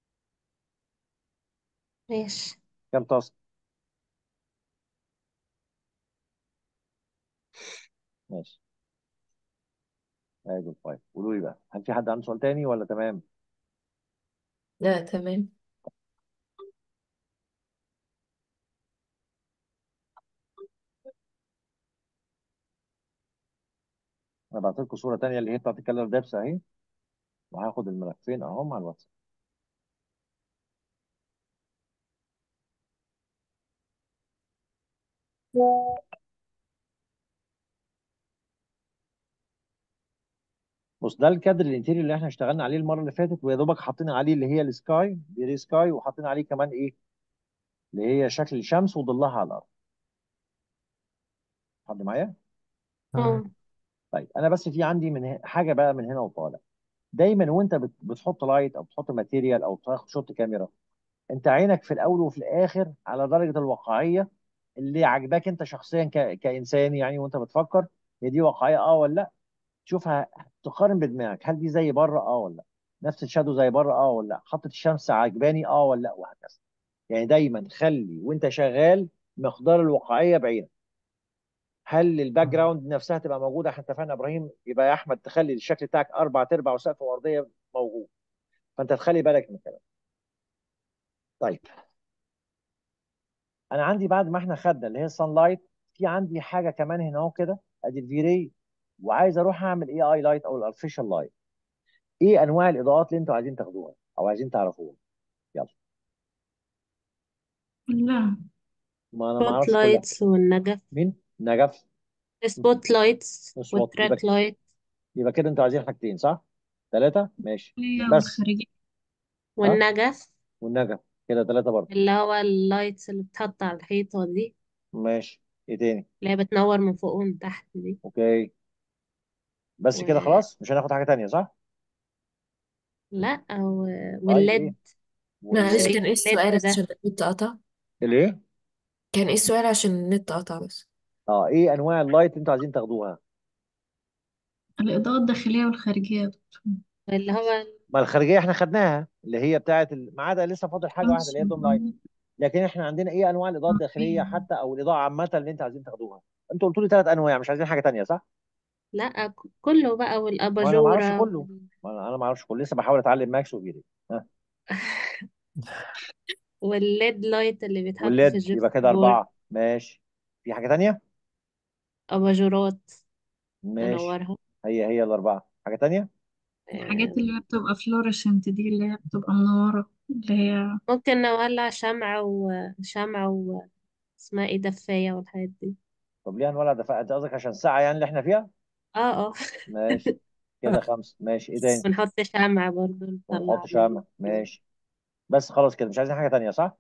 ماشي كام تاسك ماشي ادي الفايل قولوا لي بقى هل في حد عنده سؤال تاني ولا تمام لا تمام انا بعت لكم صوره تانيه اللي هي بتاعت الكالر دابس اهي وهاخد الملفين اهم على الواتساب بص ده الكادر الانتيريور اللي احنا اشتغلنا عليه المره اللي فاتت ويا دوبك حاطين عليه اللي هي السكاي بيري سكاي وحاطين عليه كمان ايه اللي هي شكل الشمس وظلها على الارض حد معايا تمام اه طيب انا بس في عندي من ه- حاجه بقى من هنا وطالع دايما وانت بت- بتحط لايت او بتحط ماتيريال او تاخد شوت كاميرا انت عينك في الاول وفي الاخر على درجه الواقعيه اللي عجباك انت شخصيا ك... كانسان يعني وانت بتفكر هي دي واقعيه اه ولا لا تشوفها تقارن بدماغك هل دي زي بره اه ولا لا نفس الشادو زي بره اه ولا لا خطة الشمس عجباني اه ولا لا وهكذا يعني دايما خلي وانت شغال مقدار الواقعيه بعينك هل الباك جراوند نفسها تبقى موجوده احنا اتفقنا يا ابراهيم يبقى يا احمد تخلي الشكل بتاعك اربع تربع وسقف وارضيه موجود فانت تخلي بالك من الكلام طيب انا عندي بعد ما احنا خدنا اللي هي السان لايت في عندي حاجه كمان هنا اهو كده ادي الفيري وعايز اروح اعمل اي اي لايت او الارتفيشال لايت ايه انواع الاضاءات اللي انتوا عايزين تاخدوها او عايزين تعرفوها يلا كلها ما انا ما سبوت اعرفش كلها لايتس والنجف مين نجف سبوت لايتس سوات يبقى والتراك لايت يبقى كده انتوا عايزين حاجتين صح ثلاثه ماشي هي بس والخارجية ها والنجف والنجف كده ثلاثه برضه اللي هو اللايتس اللي بتحط على الحيطة دي ماشي ايه تاني اللي هي بتنور من فوق ومن تحت دي اوكي بس كده و... خلاص مش هناخد حاجه تانيه صح لا و... طيب ايه والليد معلش والايه كان ايه السؤال الليد ده عشان النت قطع الايه كان ايه السؤال عشان النت قطع بس اه ايه انواع اللايت اللي انتوا عايزين تاخدوها الإضاءة الداخلية والخارجية يا دكتور. اللي هو ما الخارجيه احنا خدناها اللي هي بتاعه ال... ما عدا لسه فاضل حاجه واحده اللي هي الدوم لايت لكن احنا عندنا ايه انواع الاضاءه الداخليه حتى او الاضاءه عامه اللي انتوا عايزين تاخدوها انتوا قلتوا لي ثلاث انواع مش عايزين حاجه تانيه صح لا ك- كله بقى ما انا ما اعرفش والأباجورة كله وال... ما انا أنا ما اعرفش كله لسه بحاول اتعلم ماكس وفيري ها والليد لايت اللي بيتحط في والليد يبقى الجبسون كده بورد اربعه ماشي في حاجه تانيه أباجورات ماشي ننورها هي هي الاربعه حاجه تانيه الحاجات آه، اللي هي بتبقى فلوريسنت دي اللي هي بتبقى منورة اللي هي ممكن نولع شمع وشمع و اسمها ايه دفاية والحاجات دي طب ليه هنولع دفاع انت قصدك عشان الساعه يعني اللي احنا فيها اه اه ماشي كده خمسه ماشي ايه تاني ونحط شمع برضو ونحط نطلع شمع ماشي بس خلاص كده مش عايزين حاجه تانيه صح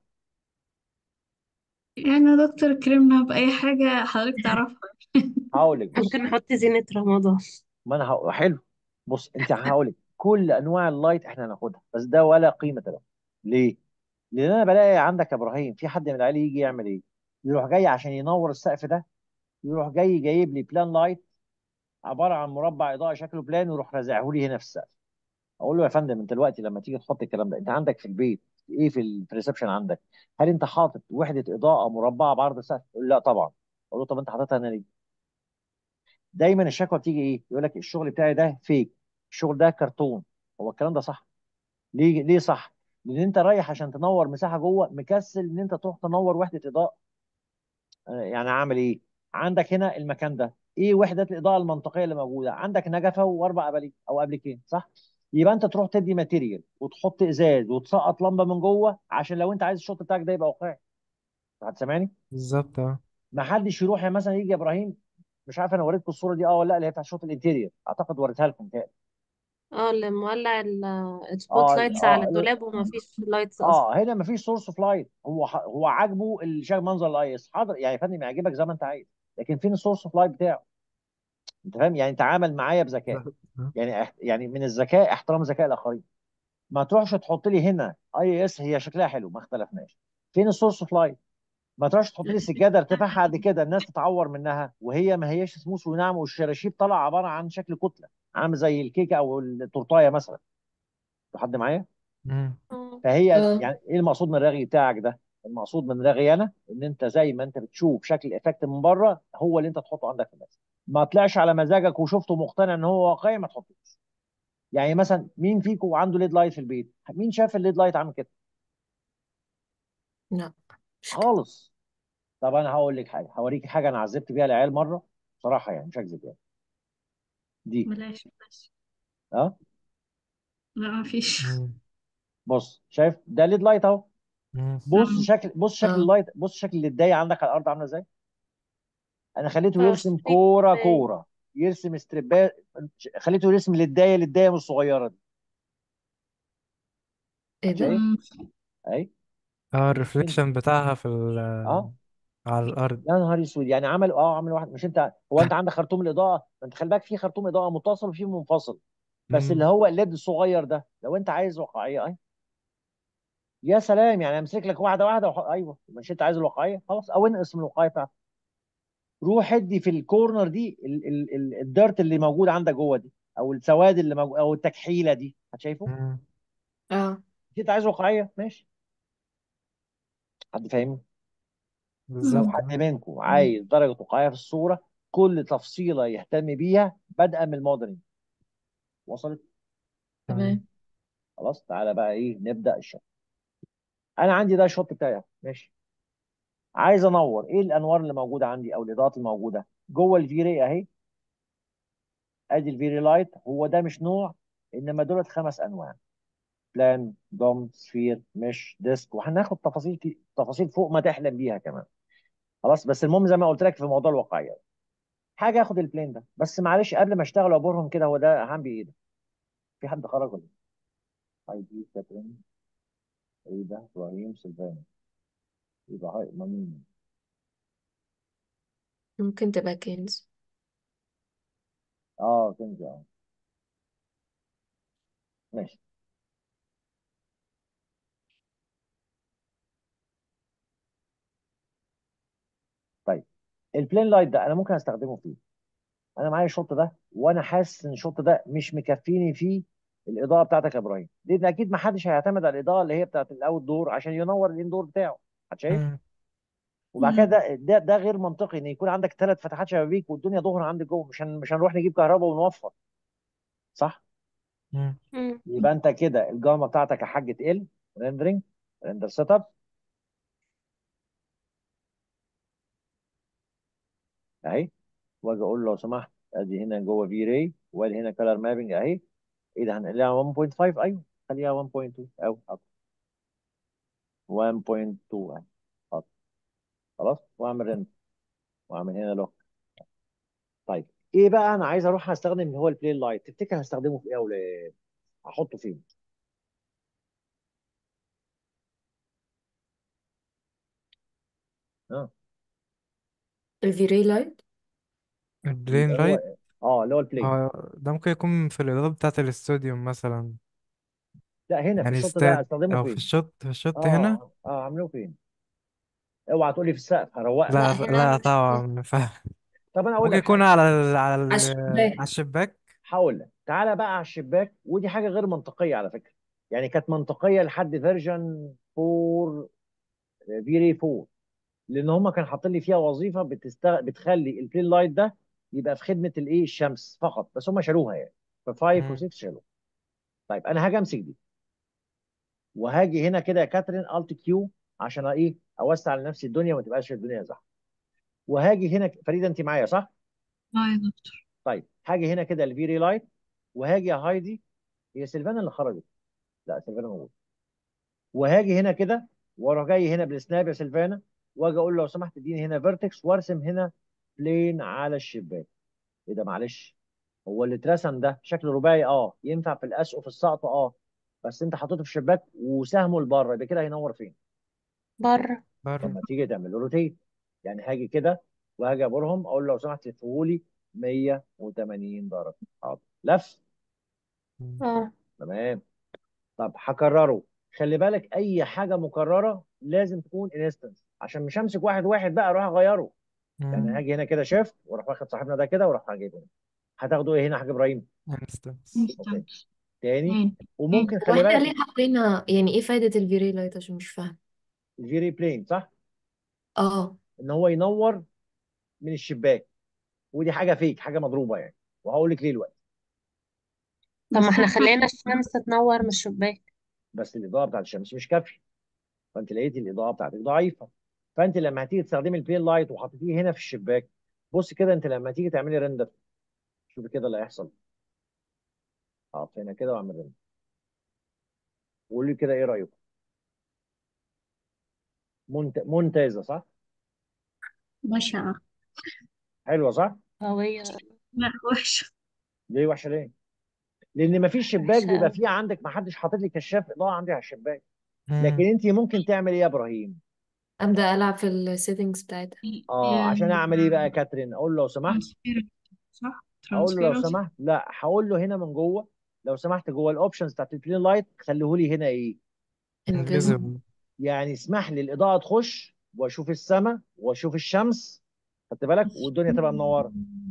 يعني يا دكتور كرمنا بأي حاجة حضرتك تعرفها هقول لك بص ممكن نحط زينة رمضان ما انا هقول حلو بص انت هقول لك كل انواع اللايت احنا هناخدها بس ده ولا قيمه له ليه لان انا بلاقي عندك يا ابراهيم في حد من العيال يجي يعمل ايه يروح جاي عشان ينور السقف ده يروح جاي جايب لي بلان لايت عباره عن مربع اضاءه شكله بلان ويروح رازعه لي هنا في السقف اقول له يا فندم انت دلوقتي لما تيجي تحط الكلام ده انت عندك في البيت ايه في الريسبشن عندك هل انت حاطط وحده اضاءه مربعه بعرض السقف يقول لي لا طبعا اقول له طب انت حاططها هنا ليه دايما الشكوى بتيجي ايه يقول لك الشغل بتاعي ده فيك الشغل ده كرتون هو الكلام ده صح ليه ليه صح لان انت رايح عشان تنور مساحه جوه مكسل ان انت تروح تنور وحده اضاءه آه، يعني عامل ايه عندك هنا المكان ده ايه وحدات الاضاءه المنطقيه اللي موجوده عندك نجفه واربع اباليك او ابليكين صح يبقى انت تروح تدي ماتيريال وتحط ازاز وتسقط لمبه من جوه عشان لو انت عايز الشوط بتاعك ده يبقى واقعي هتسمعني بالظبط اه ما حدش يروح يعني مثلا يجي يا ابراهيم مش عارف انا وريتكم الصوره دي اه ولا لا اللي هي بتاعت شوط الانتيريور اعتقد وريتها لكم تاني اه اللي مولع ال- السبوت اه لايتس على اه الدولاب ومفيش لايتس اصلا اه هنا مفيش سورس اوف لايت هو ح- هو عاجبه الشكل منظر الاي اس حاضر يعني يا فندم يعجبك زي ما انت عايز لكن فين السورس اوف لايت بتاعه انت فاهم يعني تعامل معايا بذكاء بالظبط آه. يعني اح- يعني من الذكاء احترام ذكاء الاخرين ما تروحش تحط لي هنا اي اس هي شكلها حلو ما اختلفناش فين السورس اوف لايت ما تروحش تحط لي سجاده ارتفاعها قد كده الناس تتعور منها وهي ما هياش سموث وناعمه والشراشيب طالعه عباره عن شكل كتله عامل زي الكيكه او التورتايه مثلا حد معايا مم. اه فهي اه يعني ايه المقصود من الرغي بتاعك ده المقصود من رغي انا ان انت زي ما انت بتشوف شكل افكت من بره هو اللي انت تحطه عندك في الناس ما طلعش على مزاجك وشفته مقتنع ان هو واقعي ما تحطوش يعني مثلا مين فيكم عنده ليد لايت في البيت مين شاف الليد لايت عامل كده لا مش كده خالص طب انا هقول لك حاجه هوريك حاجه انا عذبت بيها العيال مره بصراحه يعني مش هكذب يعني دي بلاش بلاش اه لا مفيش مم. بص شايف ده ليد لايت اهو مم. بص مم. شكل بص شكل اه اللايت بص شكل الليدايه عندك على الارض عامله ازاي انا خليته اه يرسم ستريت كوره كوره يرسم ستريبات خليته يرسم للدايه للدايه مش الصغيره دي ايه ده شايف مم. اهي اه الريفليكشن بتاعها في ال اه على الأرض يا نهار اسود يعني عمل اه عمل واحد مش انت هو انت عندك خرطوم الاضاءه ما انت خلي بالك في خرطوم اضاءه متصل وفي منفصل بس اللي مم. هو الليد الصغير ده لو انت عايز واقعيه اهي يا سلام يعني امسك لك واحده واحده وح... ايوه مش انت عايز الواقعيه خلاص او انقص من الواقعيه بتاعتك روح ادي في الكورنر دي ال... ال... ال... الديرت اللي موجود عندك جوه دي او السواد اللي موجود او التكحيله دي هتشايفه مم. اه مش انت عايز واقعيه ماشي حد فاهمني لو بالظبط حد آه. منكم عايز درجه واقعيه في الصوره كل تفصيله يهتم بيها بدءا من الموديلنج وصلت تمام تمام خلاص تعالى بقى ايه نبدا الشوط انا عندي ده الشوط بتاعي ماشي عايز انور ايه الانوار اللي موجوده عندي او الاضاءات الموجوده جوه الفيري اهي ادي الفيري لايت هو ده مش نوع انما دولت خمس انواع بلان دوم سفير مش ديسك وهناخد تفاصيل في تفاصيل فوق ما تحلم بيها كمان خلاص بس المهم زي ما قلت لك في موضوع الواقعيه حاجه اخد البلين ده بس معلش قبل ما اشتغل وابورهم كده هو ده اهم بايه ده في حد خرج ولا إيه؟ اي دي كاترين ايه ده ابراهيم سلفان يبقى هاي ما مين ممكن تبقى كنز اه كنز اه ماشي طيب البلين لايت ده انا ممكن استخدمه فيه انا معايا الشوط ده وانا حاسس ان الشوط ده مش مكفيني فيه الاضاءه بتاعتك يا ابراهيم لان اكيد ما حدش هيعتمد على الاضاءه اللي هي بتاعت الاوت دور عشان ينور الاندور بتاعه هتشايف مم. وبعد كده مم. ده, ده ده غير منطقي ان يكون عندك ثلاث فتحات شبابيك والدنيا ظهر عندك جوه مش هن مش هنروح نجيب كهرباء ونوفر صح مم. مم. يبقى انت كده الجاما بتاعتك يا حاج تقل ريندرنج ريندر سيت اب اهي واجي اقول له لو سمحت ادي هنا جوه في راي وادي هنا كلر مابنج اهي ايه ده هنقلها 1.5 ايوه خليها 1.2 او حط 1.2 اهي حط خلاص واعمل ريندر واعمل هنا لوك طيب ايه بقى انا عايز اروح استخدم اللي هو البلاي لايت تفتكر هستخدمه في ايه او ل- هحطه فين اه الفيري لايت البلين اللي هو لايت اه اللي هو البلاي اه ده ممكن يكون في الإضاءة بتاعة الاستوديو مثلا لا هنا في يعني الشوط ده ستات استخدمه أو في فين الشوت في الشوت هنا اه اه عاملوه فين اوعى تقولي في السقف هروقك لا لا هنا لا مش طبعا فاهم طب انا اقول ممكن لك يكون حاجه على ال... على على ال... الشباك على الشباك هقول لك تعالى بقى على الشباك ودي حاجه غير منطقيه على فكره يعني كانت منطقيه لحد فيرجن 4 فيري 4 لان هم كانوا حاطين لي فيها وظيفه بتستغ... بتخلي البلين لايت ده يبقى في خدمه الايه الشمس فقط بس هم شالوها يعني في 5 مم. و6 شالوها طيب انا هاجي امسك دي وهاجي هنا كده يا كاترين الت كيو عشان ايه اوسع لنفسي الدنيا وما تبقاش الدنيا زحمه وهاجي هنا فريده انت معايا صح اه يا دكتور طيب هاجي هنا كده الفيري لايت وهاجي يا هايدي هي سيلفانا اللي خرجت لا سيلفانا موجوده وهاجي هنا كده واروح جاي هنا بالسناب يا سيلفانا واجي اقول له لو سمحت اديني هنا فيرتكس وارسم هنا بلين على الشباك ايه ده معلش هو اللي اترسم ده شكل رباعي اه ينفع في الاسقف السقف اه بس انت حطيته في الشباك وسهمه لبره يبقى كده هينور فين؟ بره طب بره ما تيجي تعمل له روتيت يعني هاجي كده وهاجي ابورهم اقول له لو سمحت لفه لي 180 درجه حاضر لف مم. اه تمام طب هكرره خلي بالك اي حاجه مكرره لازم تكون انستنس عشان مش همسك واحد واحد بقى اروح اغيره يعني مم. هاجي هنا كده شيفت واروح واخد صاحبنا ده كده واروح جايبه هنا هتاخده ايه هنا يا حاج ابراهيم انستنس اوكي انستنت تاني تاني وممكن هو خلي احنا بالك ليه حطينا يعني ايه فايدة الفيري لايت عشان مش فاهم الفيري بلين صح اه ان هو ينور من الشباك ودي حاجه فيك حاجه مضروبه يعني وهقول لك ليه دلوقتي طب ما بس احنا احنا خلينا الشمس تنور من الشباك بس الاضاءه بتاعت الشمس مش كافيه فانت لقيتي الاضاءه بتاعتك ضعيفه فانت لما هتيجي تستخدمي البين لايت وحطيتيه هنا في الشباك بص كده انت لما تيجي تعملي ريندر شوفي كده اللي هيحصل اقف هنا كده واعمل ريندر وقولي كده ايه رايكم منت... ممتازه صح بشعة حلوه صح قوية لا وحشة ليه وحشه ليه؟ لان مفيش شباك وحشة بيبقى أوي فيه عندك ما حدش حاطط لي كشاف اضاءه عندي على الشباك لكن مم. انت ممكن تعمل ايه يا ابراهيم؟ أبدأ ألعب في السيتنجز بتاعتها اه عشان اعمل ايه بقى يا كاترين؟ اقول له لو سمحت ترانسبيرنت صح اقول له لو ترانسبيرنسي سمحت لا هقول له هنا من جوه لو سمحت جوه الاوبشنز بتاعت البلين لايت خليه لي هنا ايه؟ invisible invisible يعني اسمح لي الاضاءه تخش واشوف السماء واشوف الشمس خدت بالك والدنيا تبقى منوره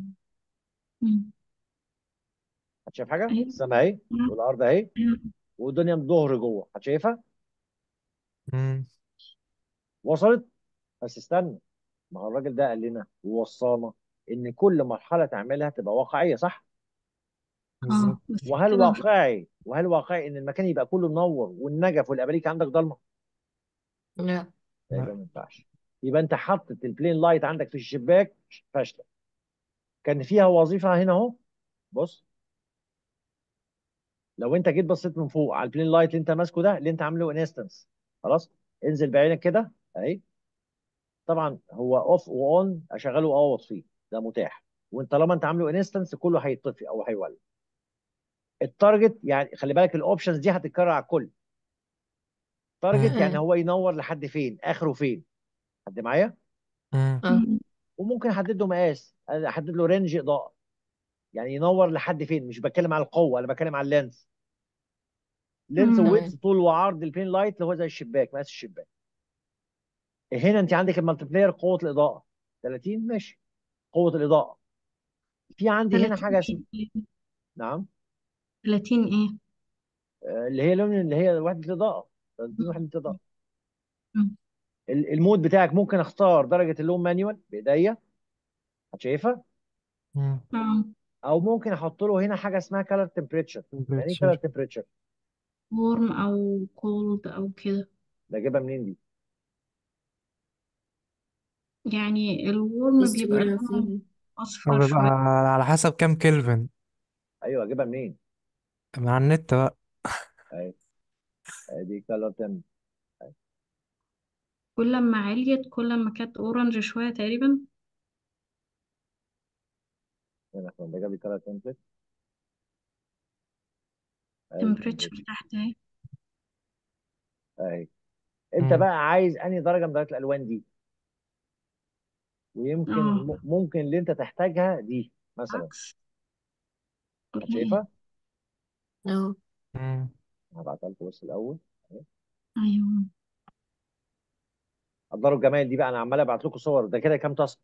هتشايف حاجه؟ أيوة السماء اهي والارض اهي أيوة والدنيا ظهر جوه هتشايفها؟ مم. وصلت؟ بس استنى ما هو الراجل ده قال لنا ووصانا ان كل مرحله تعملها تبقى واقعيه صح؟ اه بالظبط بس وهل كده مش واقعي وهل واقعي ان المكان يبقى كله منور والنجف والاباريك عندك ضلمه؟ لا لا لا يبقى ما ينفعش يبقى انت حطت البلين لايت عندك في الشباك فاشله كان فيها وظيفه هنا اهو بص لو انت جيت بصيت من فوق على البلين لايت اللي انت ماسكه ده اللي انت عامله انستنس خلاص انزل بعينك كده اهي طبعا هو اوف واون اشغله او اطفيه ده متاح وانت طالما انت عامله انستنس كله هيطفي او هيولد التارجت يعني خلي بالك الاوبشنز دي هتتكرر على الكل تارجت مم. يعني مم. هو ينور لحد فين اخره فين حد معايا مم. اه وممكن احدد له مقاس احدد له رينج اضاءه يعني ينور لحد فين مش بتكلم على القوه انا بتكلم على اللينس لينس مم. ويدث تمام طول وعرض البين لايت اللي هو زي الشباك مقاس الشباك هنا انت عندك المالتيبلاير قوه الاضاءه 30 ماشي قوه الاضاءه في عندي هنا 30 حاجه اسمها ايه نعم 30 ايه آه، اللي هي لون اللي هي وحده الاضاءه 30 وحده اضاءه مم. ال- المود بتاعك ممكن اختار درجه اللون مانيوال بايديا هتشايفها مم. اه او ممكن احط له هنا حاجه اسمها كالر تمبريتشر يعني ايه كالر temperature تمبريتشر warm او cold او كده ده جايبها منين دي يعني في الورم بيبقى صورة لونه فيها أو اصفر بيبقى شوية على حسب كام كلفن ايوه اجيبها منين من على النت بقى اهي أهي دي كالر تمب كل ما عليت كل ما كانت اورنج شوية تقريبا هنا احنا ده جاب لي كالر تمبريتشر اهي temperature temperature. تحت اهي اهي انت مم. بقى عايز انهي درجه من درجات الالوان دي ويمكن اه م- ممكن اللي انت تحتاجها دي مثلا عكس شايفها اه مم. هبعتها لكم بس الاول أهي. ايوه قدروا الجمال دي بقى انا عمال ابعت لكم صور ده كده كام تاسك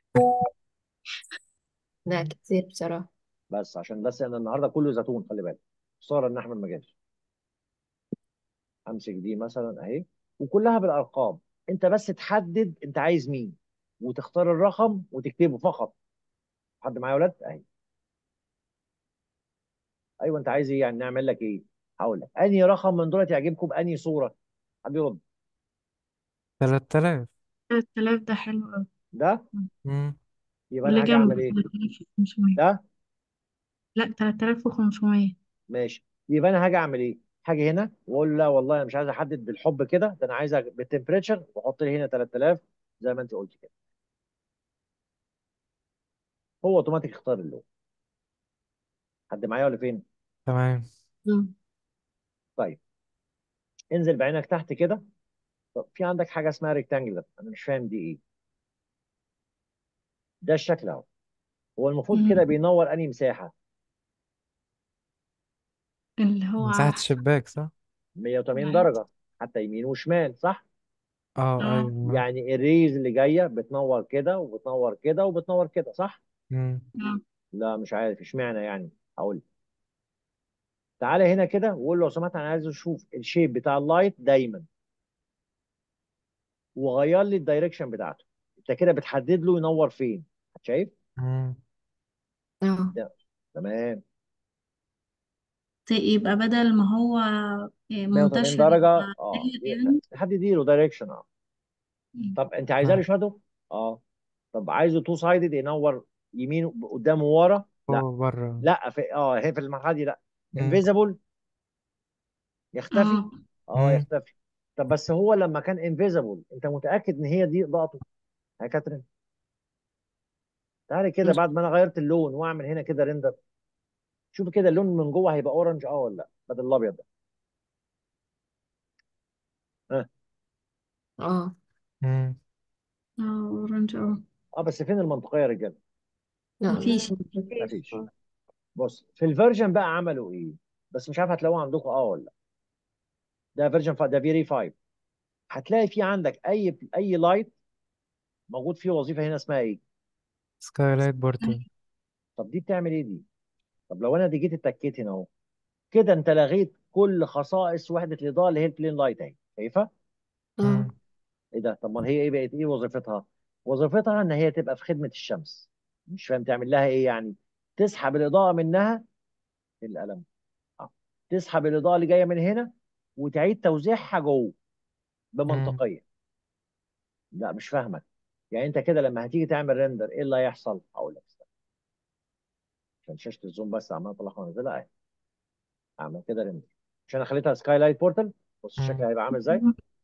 لا كتير بصراحة بس عشان بس انا النهارده كله زيتون خلي بالك صور ان احمد ما جاش امسك دي مثلا اهي وكلها بالارقام انت بس تحدد انت عايز مين وتختار الرقم وتكتبه فقط حد معايا يا ولاد اهي ايوه انت عايز ايه يعني نعمل لك ايه هقول لك انهي رقم من دول يعجبكم بانهي صوره حد يرد 3000 3000 ده حلو قوي ده مم. يبقى واللي انا هاجي جنبه اعمل ايه 3500 ده لا 3500 ماشي يبقى انا هاجي اعمل ايه هاجي هنا واقول لا والله انا مش عايز احدد بالحب كده ده انا عايز بالتمبريتشر واحط لي هنا 3000 زي ما انت قلت كده هو اوتوماتيك اختار اللون حد معايا ولا فين تمام اه طيب انزل بعينك تحت كده طب في عندك حاجه اسمها ريكتانجلر انا مش فاهم دي ايه ده الشكل اهو هو المفروض كده مم. بينور انهي مساحه اللي هو مساحة على حسب الشباك صح؟ 180 العين درجه حتى يمين وشمال صح اه اه ايوه يعني الريز اللي جايه بتنور كده وبتنور كده وبتنور كده صح مم. اه لا مش عارف اشمعنى يعني هقول لك. تعالى هنا كده وقول له لو سمحت انا عايز اشوف الشيب بتاع اللايت دايما وغير لي الدايركشن بتاعته انت كده بتحدد له ينور فين شايف مم. اه ده. تمام يبقى بدل ما هو 180 منتشر درجه يبقى اه ضيق يعني حدد له دايركشن اه مم. طب انت عايزاه له آه. شادو اه طب عايزه تو سايدد ينور يمين قدام وورا لا هو بره لا في اه هي في المرحله دي لا مم. انفيزبل يختفي اه اه مم. يختفي طب بس هو لما كان انفيزبل انت متاكد ان هي دي اضاءته يا كاترين تعالي كده بعد ما انا غيرت اللون واعمل هنا كده ريندر شوفي كده اللون من جوه هيبقى اورنج اه ولا لا بدل الابيض ده ها اه مم. اه اورنج اه اه بس فين المنطقيه يا رجاله لا مفيش مفيش بص في الفيرجن بقى عملوا ايه بس مش عارف هتلاقوه عندكم اه ولا لا ده فيرجن ده فيري 5 هتلاقي في عندك اي اي لايت موجود فيه وظيفه هنا اسمها ايه سكاي لايت بورتال طب دي بتعمل ايه دي طب لو انا دي جيت اتكيت هنا اهو كده انت لغيت كل خصائص وحده الاضاءه اللي هي البلين لايت اهي شايفها اه مم. ايه ده طب ما هي ايه بقت ايه وظيفتها وظيفتها ان هي تبقى في خدمه الشمس مش فاهم تعمل لها ايه يعني تسحب الاضاءه منها القلم آه. تسحب الاضاءه اللي جايه من هنا وتعيد توزيعها جوه مم. بمنطقيه لا مش فاهمك يعني انت كده لما هتيجي تعمل ريندر ايه اللي هيحصل هقول لك استنى. عشان شاشه الزوم بس عمال اطلعها وانزلها اهي اعمل كده ريندر عشان انا خليتها سكاي لايت بورتال بص الشكل مم. هيبقى عامل ازاي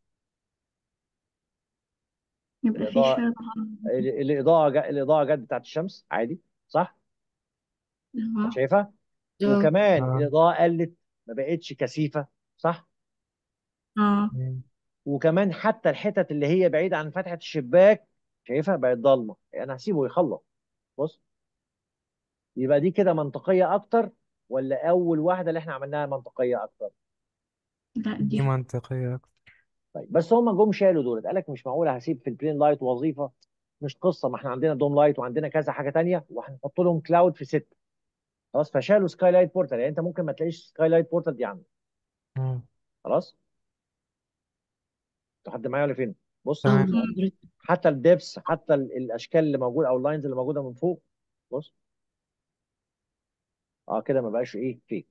يبقى في الاضاءه شوية ال- الاضاءه جا... الاضاءه جت بتاعت الشمس عادي صح اه شايفها اه وكمان اه الاضاءه قلت ما بقتش كثيفه صح اه مم. وكمان حتى الحتت اللي هي بعيده عن فتحه الشباك شايفها بقت ضلمه انا هسيبه يخلص بص يبقى دي كده منطقيه اكتر ولا اول واحده اللي احنا عملناها منطقيه اكتر لا دي دي منطقية أكتر طيب بس هم جم شالوا دول قال لك مش معقول هسيب في البلين لايت وظيفه مش قصه ما احنا عندنا دوم لايت وعندنا كذا حاجه تانية وهنحط لهم كلاود في ست خلاص فشالوا سكاي لايت بورتال يعني انت ممكن ما تلاقيش سكاي لايت بورتال دي عندك مم. خلاص انتوا حد معايا ولا فين بص اه تمام مع حضرتك حتى الدبس حتى ال- الاشكال اللي موجوده او اللاينز اللي موجوده من فوق بص اه كده ما بقاش ايه فيك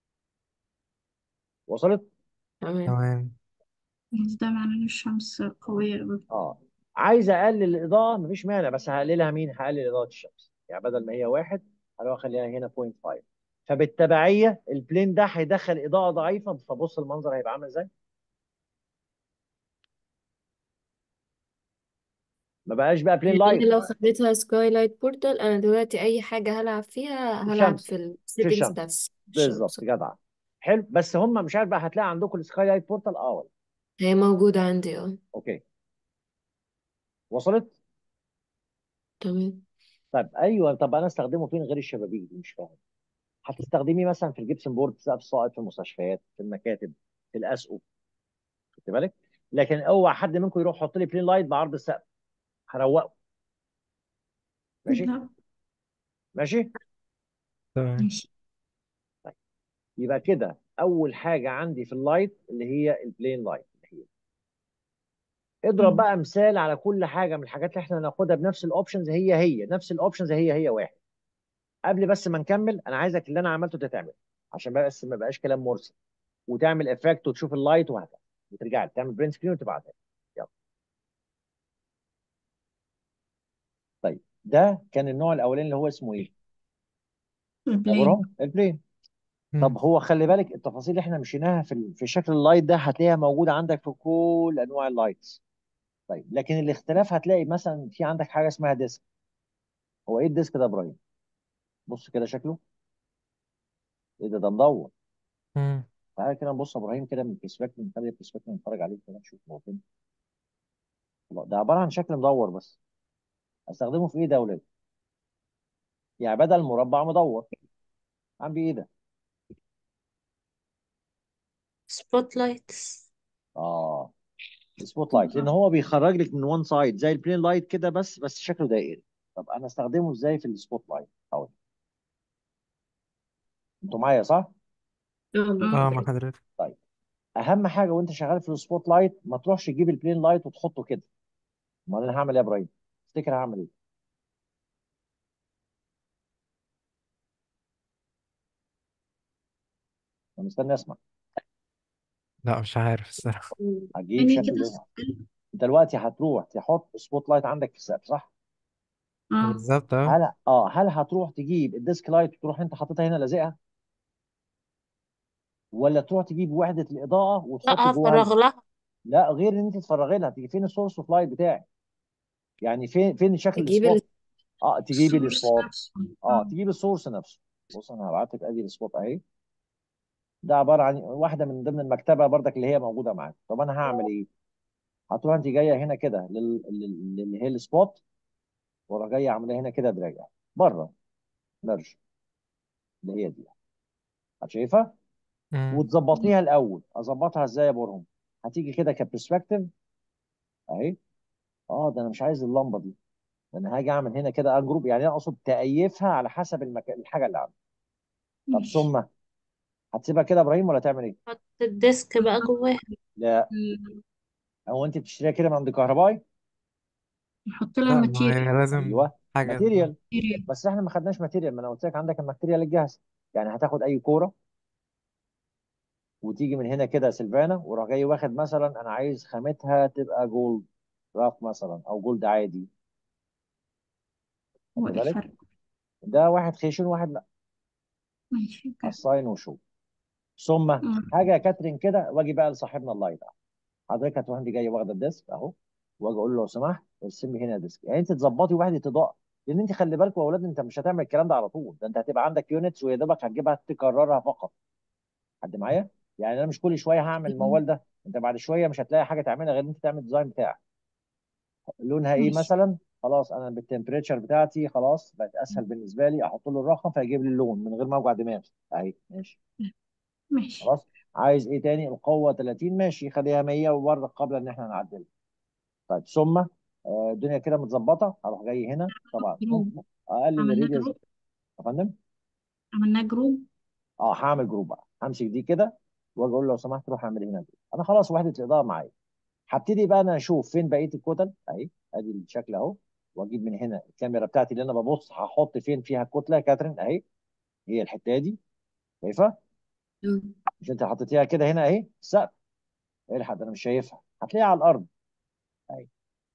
وصلت تمام تمام بس ده معناه ان الشمس قوية أوي اه عايز اقلل الاضاءه مفيش مانع بس هقللها مين هقلل اضاءه الشمس يعني بدل ما هي واحد هروح اخليها هنا 0.5 فبالتبعيه البلين ده هيدخل اضاءه ضعيفه فبص المنظر هيبقى عامل ازاي ما بقاش بقى بلين يعني انا لايت لو خليتها سكاي لايت بورتال انا دلوقتي اي حاجة هلعب فيها هلعب الشمس في في السيتنجز الشمس بتاعت الشمس بالظبط جدع حلو بس هم مش عارف بقى هتلاقي عندكم السكاي لايت بورتال اه ولا هي موجودة عندي اه اوكي وصلت تمام طيب ايوه طب انا استخدمه فين غير الشبابيك دي مش فاهم هتستخدميه مثلا في الجبسن بورد سقف الصائد في المستشفيات في المكاتب في الاسقف خدت بالك لكن اوعى حد منكم يروح يحط لي بلين لايت بعرض السقف هروقه ماشي لا ماشي تمام ماشي طيب يبقى كده اول حاجه عندي في اللايت اللي هي البلين لايت اللي هي اضرب مم. بقى مثال على كل حاجه من الحاجات اللي احنا هناخدها بنفس الاوبشنز هي هي نفس الاوبشنز هي هي واحد قبل بس ما نكمل انا عايزك اللي انا عملته ده تعمل عشان بس ما بقاش كلام مرسل وتعمل افكت وتشوف اللايت وهكذا وترجع تعمل برنت سكرين وتبعتها لي. يلا طيب ده كان النوع الاولاني اللي هو اسمه ايه؟ يا البلين برهم البلين طب مم. هو خلي بالك التفاصيل اللي احنا مشيناها في ال- في شكل اللايت ده هتلاقيها موجوده عندك في كل انواع اللايتس طيب لكن الاختلاف هتلاقي مثلا في عندك حاجه اسمها ديسك هو ايه الديسك ده يا ابراهيم؟ بص كده شكله ايه ده ده مدور مم. تعالى كده نبص يا ابراهيم كده من البرسبكتيف نخلي البرسبكتيف نتفرج عليه كده نشوف هو فين الله، ده عباره عن شكل مدور بس استخدمه في ايه ده يا ولاد؟ يعني بدل مربع مدور عم بيه ايه ده؟ سبوت لايتس اه سبوت لايت لان هو بيخرج لك من وان سايد زي البلين لايت كده بس بس شكله دائري طب انا استخدمه ازاي في السبوت لايت اهو انتوا معايا صح اه اه مع اه مع حضرتك حضرتك طيب اهم حاجه وانت شغال في السبوت لايت ما تروحش تجيب البلين لايت وتحطه كده امال انا هعمل ايه يا ابراهيم تفتكر هعمل ايه انا مستني اسمع لا مش عارف الصراحة هتجيب تاني شكل كده ده السؤال انت دلوقتي هتروح تحط سبوت لايت عندك في السقف صح اه بالظبط اه هل اه هل هتروح تجيب الديسك لايت وتروح انت حاططها هنا لازقها ولا تروح تجيب وحده الاضاءه لا وتحط جواها افرغ لها لا غير ان انت تفرغي لها تيجي فين السورس اوف لايت بتاعي يعني فين فين شكل اجيب السبوت اه تجيبي السورس السبوت نفسه اه اه تجيبي السورس نفسه بص انا هبعت لك ادي السبوت اهي ده عباره عن واحده من ضمن المكتبه بردك اللي هي موجوده معاك طب انا هعمل ايه؟ هتروح انت جايه هنا كده لل- لل- اللي هي السبوت وراح جايه عاملاها هنا كده دراجة بره ميرج اللي هي دي شايفها؟ مم. وتظبطيها الاول اظبطها ازاي يا برهم؟ هتيجي كده كبرسبكتيف اهي اه ده انا مش عايز اللمبه دي ده انا هاجي اعمل هنا كده ان جروب يعني انا اقصد تأيفها على حسب المكان الحاجه اللي عندك طب ماشي ثم هتسيبها كده يا ابراهيم ولا تعمل ايه؟ حط الديسك بقى جواها لا هو انت بتشتريها كده من عند كهربائي نحط لها لا ما الماتيريال هي لازم ايوه حاجة ماتيريال ماتيريال بس احنا ما خدناش ماتيريال ما انا قلت لك عندك الماتيريال الجاهز يعني هتاخد اي كوره وتيجي من هنا كده سلفانا وراح جاي واخد مثلا انا عايز خامتها تبقى جولد راف مثلا او جولد عادي هو خدت ايه بالك الفرق ده واحد خيشن واحد لا ماشي اوكي الصاين وشو ثم أمم. حاجه يا كاترين كده واجي بقى لصاحبنا اللايت حضرتك هتروح انت جاي واخده الديسك اهو واجي اقول له لو سمحت ارسم لي هنا ديسك يعني انت تظبطي وحده اضاءه لان انت خلي بالك يا اولاد انت مش هتعمل الكلام ده على طول ده انت هتبقى عندك يونتس ويا دوبك هتجيبها تكررها فقط حد معايا يعني انا مش كل شويه هعمل الموال ده انت بعد شويه مش هتلاقي حاجه تعملها غير ان انت تعمل الديزاين بتاعك لونها ايه ماشي مثلا خلاص انا بالتمبريتشر بتاعتي خلاص بقت اسهل بالنسبه لي احط له الرقم فيجيب لي اللون من غير ما اوجع دماغي اهي ماشي ماشي خلاص عايز ايه تاني القوه 30 ماشي خليها 100 وبرضه قبل ان احنا نعدلها طيب ثم آه، الدنيا كده متظبطه اروح جاي هنا طبعا جروب ممكن اقلل عملنا الريديوس جروب يا فندم عملنا جروب اه هعمل جروب بقى همسك دي كده واجي اقول له لو سمحت روح اعمل هنا جروب انا خلاص وحده الاضاءه معايا هبتدي بقى انا اشوف فين بقيه الكتل اهي ادي الشكل اهو واجيب من هنا الكاميرا بتاعتي اللي انا ببص هحط فين فيها الكتله يا كاترين اهي هي الحته دي شايفها أمم. مش انت حطيتيها كده هنا اهي السقف الحق ده انا مش شايفها هتلاقيها على الارض اهي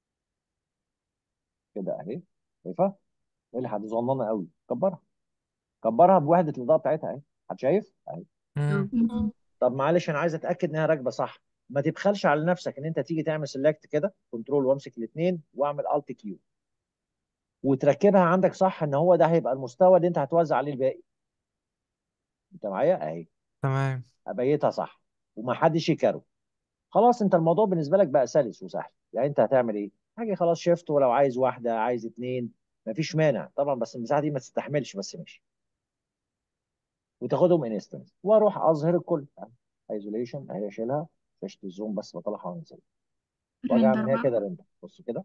كده اهي شايفها الحق دي صغننه قوي كبرها كبرها بوحده الاضاءه بتاعتها اهي حد شايف اهي مم. أمم. طب معلش انا عايز اتاكد انها راكبه صح ما تبخلش على نفسك ان انت تيجي تعمل سيلكت كده كنترول وامسك الاثنين واعمل الت كيو وتركبها عندك صح ان هو ده هيبقى المستوى اللي انت هتوزع عليه الباقي انت معايا اهي تمام ابيتها صح وما حدش يكره خلاص انت الموضوع بالنسبه لك بقى سلس وسهل يعني انت هتعمل ايه حاجه خلاص شفت ولو عايز واحده عايز اتنين مفيش مانع طبعا بس المساحه دي ما تستحملش بس ماشي وتاخدهم انستنس واروح اظهر الكل ايزوليشن اهي اشيلها شاشه الزوم بس بطلعها وانزل واجي رندر اعمل هي بقى كده رندر بص كده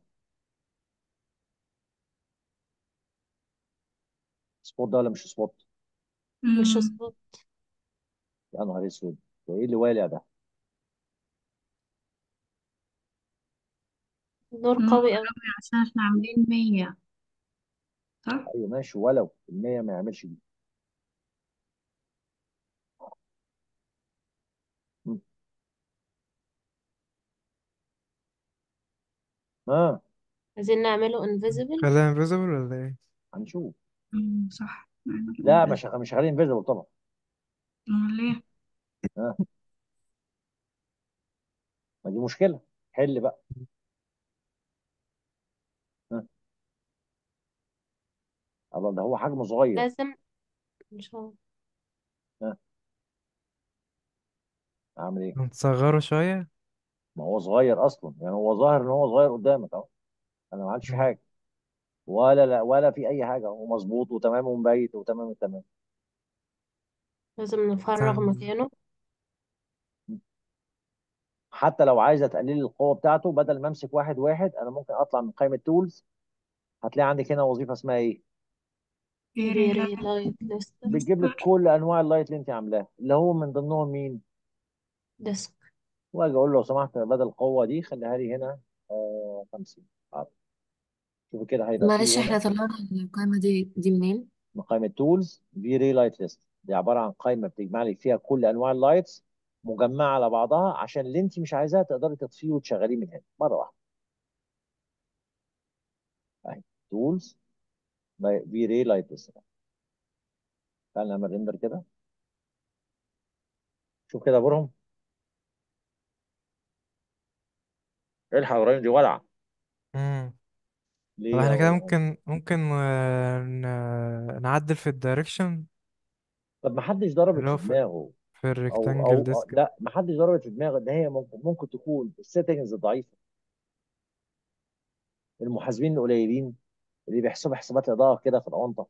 سبوت ده ولا مش سبوت مش أمم. سبوت يا نهار اسود ده ايه اللي والع ده نور نور قوي قوي قوي عشان احنا عاملين مية صح؟ ايوه ماشي ولو المية ما يعملش دي م. اه عايزين نعمله invisible خليها invisible ولا ايه؟ هنشوف أمم، صح نعمل لا invisible. مش مش شغالين انفيزبل طبعا أمال ليه؟ اه ما دي مشكله حل بقى اه الله ده هو حجمه صغير لازم مش عارف اه اعمل ايه نصغره شوية ما هو صغير اصلا يعني هو ظاهر ان هو صغير قدامك اهو انا ما عملتش مم. حاجه ولا لا ولا في اي حاجه هو مظبوط وتمام ومبيت وتمام التمام لازم نفرغ استنى مكانه حتى لو عايزه تقللي القوه بتاعته بدل ما امسك واحد واحد انا ممكن اطلع من قائمه تولز هتلاقي عندك هنا وظيفه اسمها ايه فيري very light list بتجيب لك كل انواع اللايت اللي انت عاملاها اللي هو من ضمنهم مين disk واجي اقول له لو سمحت بدل القوه دي خليها لي هنا آه 50 حاضر شوف كده هيبقى في معلش احنا هنا طلعنا القائمة دي دي منين؟ من قائمه تولز في ري لايت ليست دي عباره عن قائمه بتجمع لك فيها كل انواع اللايتس مجمعه على بعضها عشان اللي انت مش عايزاه تقدري تطفيه وتشغليه من هنا مره واحده اهي تولز في ري لايت ليست تعالى نعمل ريندر كده شوف كده يا برهم الحق يا ابراهيم دي ولعه مم. طب ليه احنا كده او ممكن ممكن آه، ن- نعدل في الدايركشن طب ما حدش ضربت اللي في هو في, دماغه في او الريكتانجل او أو- ديسك لا ما حدش ضربت في دماغه ان هي ممكن ممكن تكون السيتنجز ضعيفه المحاسبين القليلين اللي بيحسبوا حسابات اضاءه كده في الاونطه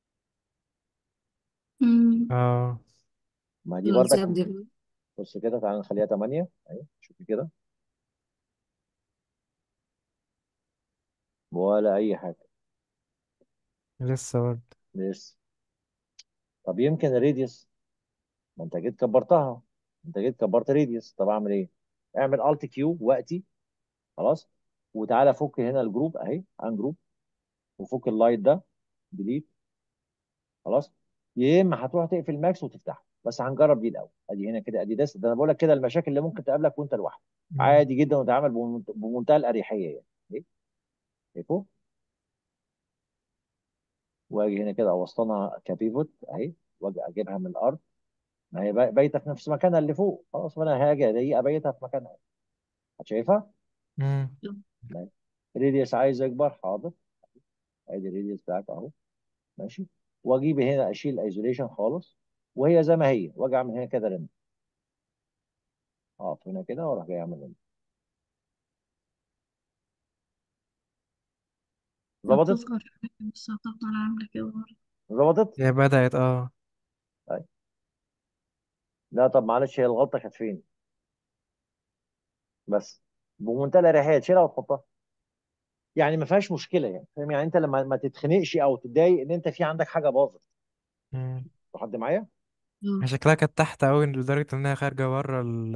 مم. اه ما دي بردك الحساب دي بص كده تعالى نخليها 8 اهي شوفي كده ولا اي حاجه لسه برضه لسه طب يمكن الراديوس ما انت جيت كبرتها انت جيت كبرت راديوس طب اعمل ايه؟ اعمل الت كيو وقتي خلاص وتعالى فك هنا الجروب اهي ان جروب وفك اللايت ده ديليت خلاص يا اما هتروح تقفل ماكس وتفتحه بس هنجرب دي الاول ادي هنا كده ادي ده ده انا بقول لك كده المشاكل اللي ممكن تقابلك وانت لوحدك مم. عادي جدا وتتعامل بمنت- بمنتهى الاريحيه يعني ايه شايفه واجي هنا كده اوسطنها كبيفوت اهي واجي اجيبها من الارض ما هي باي- بايته في نفس مكانها اللي فوق خلاص فانا هاجي الاقي ابيتها في مكانها شايفها؟ مم. ماشي الريديوس عايز يكبر حاضر ادي الريديوس بتاعك اهو ماشي واجيب هنا اشيل الايزوليشن خالص وهي زي ما هي واجي اعمل هنا كده رند اقف هنا كده واروح جاي اعمل رند ظبطت؟ هتصغر شوية بس هتفضل عاملة كده برضه ظبطت؟ هي بدأت اه طيب لا طب معلش هي الغلطه كانت فين؟ بس بمنتهى الاريحيه تشيلها وتحطها يعني ما فيهاش مشكله يعني فاهم يعني انت لما ما تتخنقش او تتضايق ان انت في عندك حاجه باظت مم. لحد معايا؟ اه شكلها كانت تحت أوي لدرجة إنها خارجة بره ال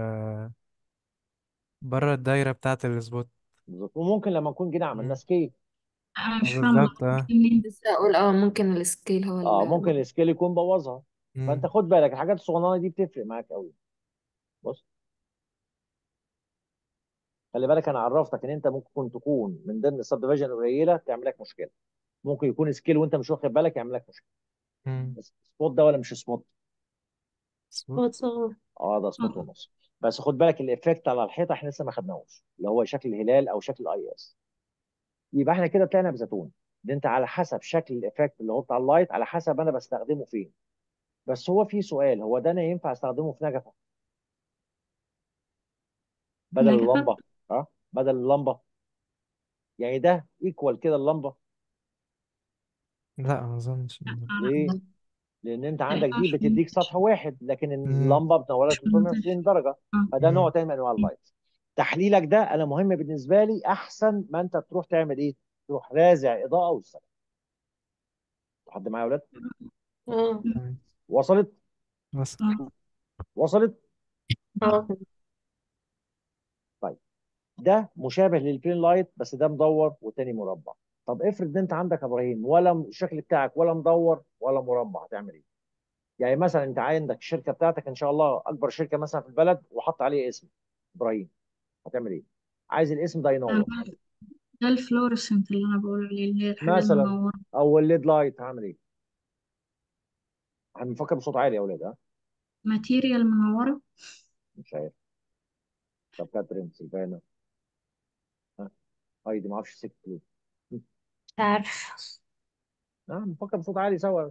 بره الدايرة بتاعة السبوت بالظبط وممكن لما نكون جينا عملنا مم. سكيل أنا آه، مش فاهمة بالظبط اه دي منين لسه اقول اه ممكن السكيل هو اه اللي ممكن السكيل يكون بوظها فانت مم. خد بالك الحاجات الصغننه دي بتفرق معاك قوي بص خلي بالك انا عرفتك ان انت ممكن تكون من ضمن السب ديفيجن القليله تعمل لك مشكله ممكن يكون سكيل وانت مش واخد بالك يعمل لك مشكله مم. بس سبوت ده ولا مش سبوت سبوت صوت صغير اه ده سبوت اه ونص بس خد بالك الايفكت على الحيطه احنا لسه ما خدناهوش اللي هو شكل الهلال او شكل الاي اس يبقى احنا كده طلعنا بزيتون ده انت على حسب شكل الايفكت اللي هو بتاع اللايت على حسب انا بستخدمه فين بس هو في سؤال هو ده انا ينفع استخدمه في نجفه بدل نجفة اللمبه اه بدل اللمبه يعني ده ايكوال كده اللمبه لا ما أظنش لا إنه- ليه؟ لا لان انت لا عندك دي عشان بتديك سطح واحد لكن مم. اللمبه بتنورها مش منتشر 360 درجه اه فده نوع مم. تاني من انواع اللايت تحليلك ده انا مهم بالنسبه لي احسن ما انت تروح تعمل ايه؟ تروح رازع اضاءه والسلام لحد معايا يا اولاد؟ اه تمام. وصلت؟ بس اه وصلت؟ اه طيب ده مشابه للبلين لايت بس ده مدور والتاني مربع طب افرض ان انت عندك يا ابراهيم ولا م- الشكل بتاعك ولا مدور ولا مربع هتعمل ايه؟ يعني مثلا انت عندك الشركه بتاعتك ان شاء الله اكبر شركه مثلا في البلد وحط عليه اسم ابراهيم هتعمل ايه؟ عايز الاسم ده يعني ينور ده الفلورسنت اللي أنا بقول عليه اللي هي الحاجة مثلا المنورة او الليد لايت هعمل ايه؟ هنفكر بصوت عالي يا اولاد ها ماتيريال منورة مش عارف طب كاترين سيلفانا ها هايدي ما اعرفش سكت ليه مش عارف اه نفكر بصوت عالي سوا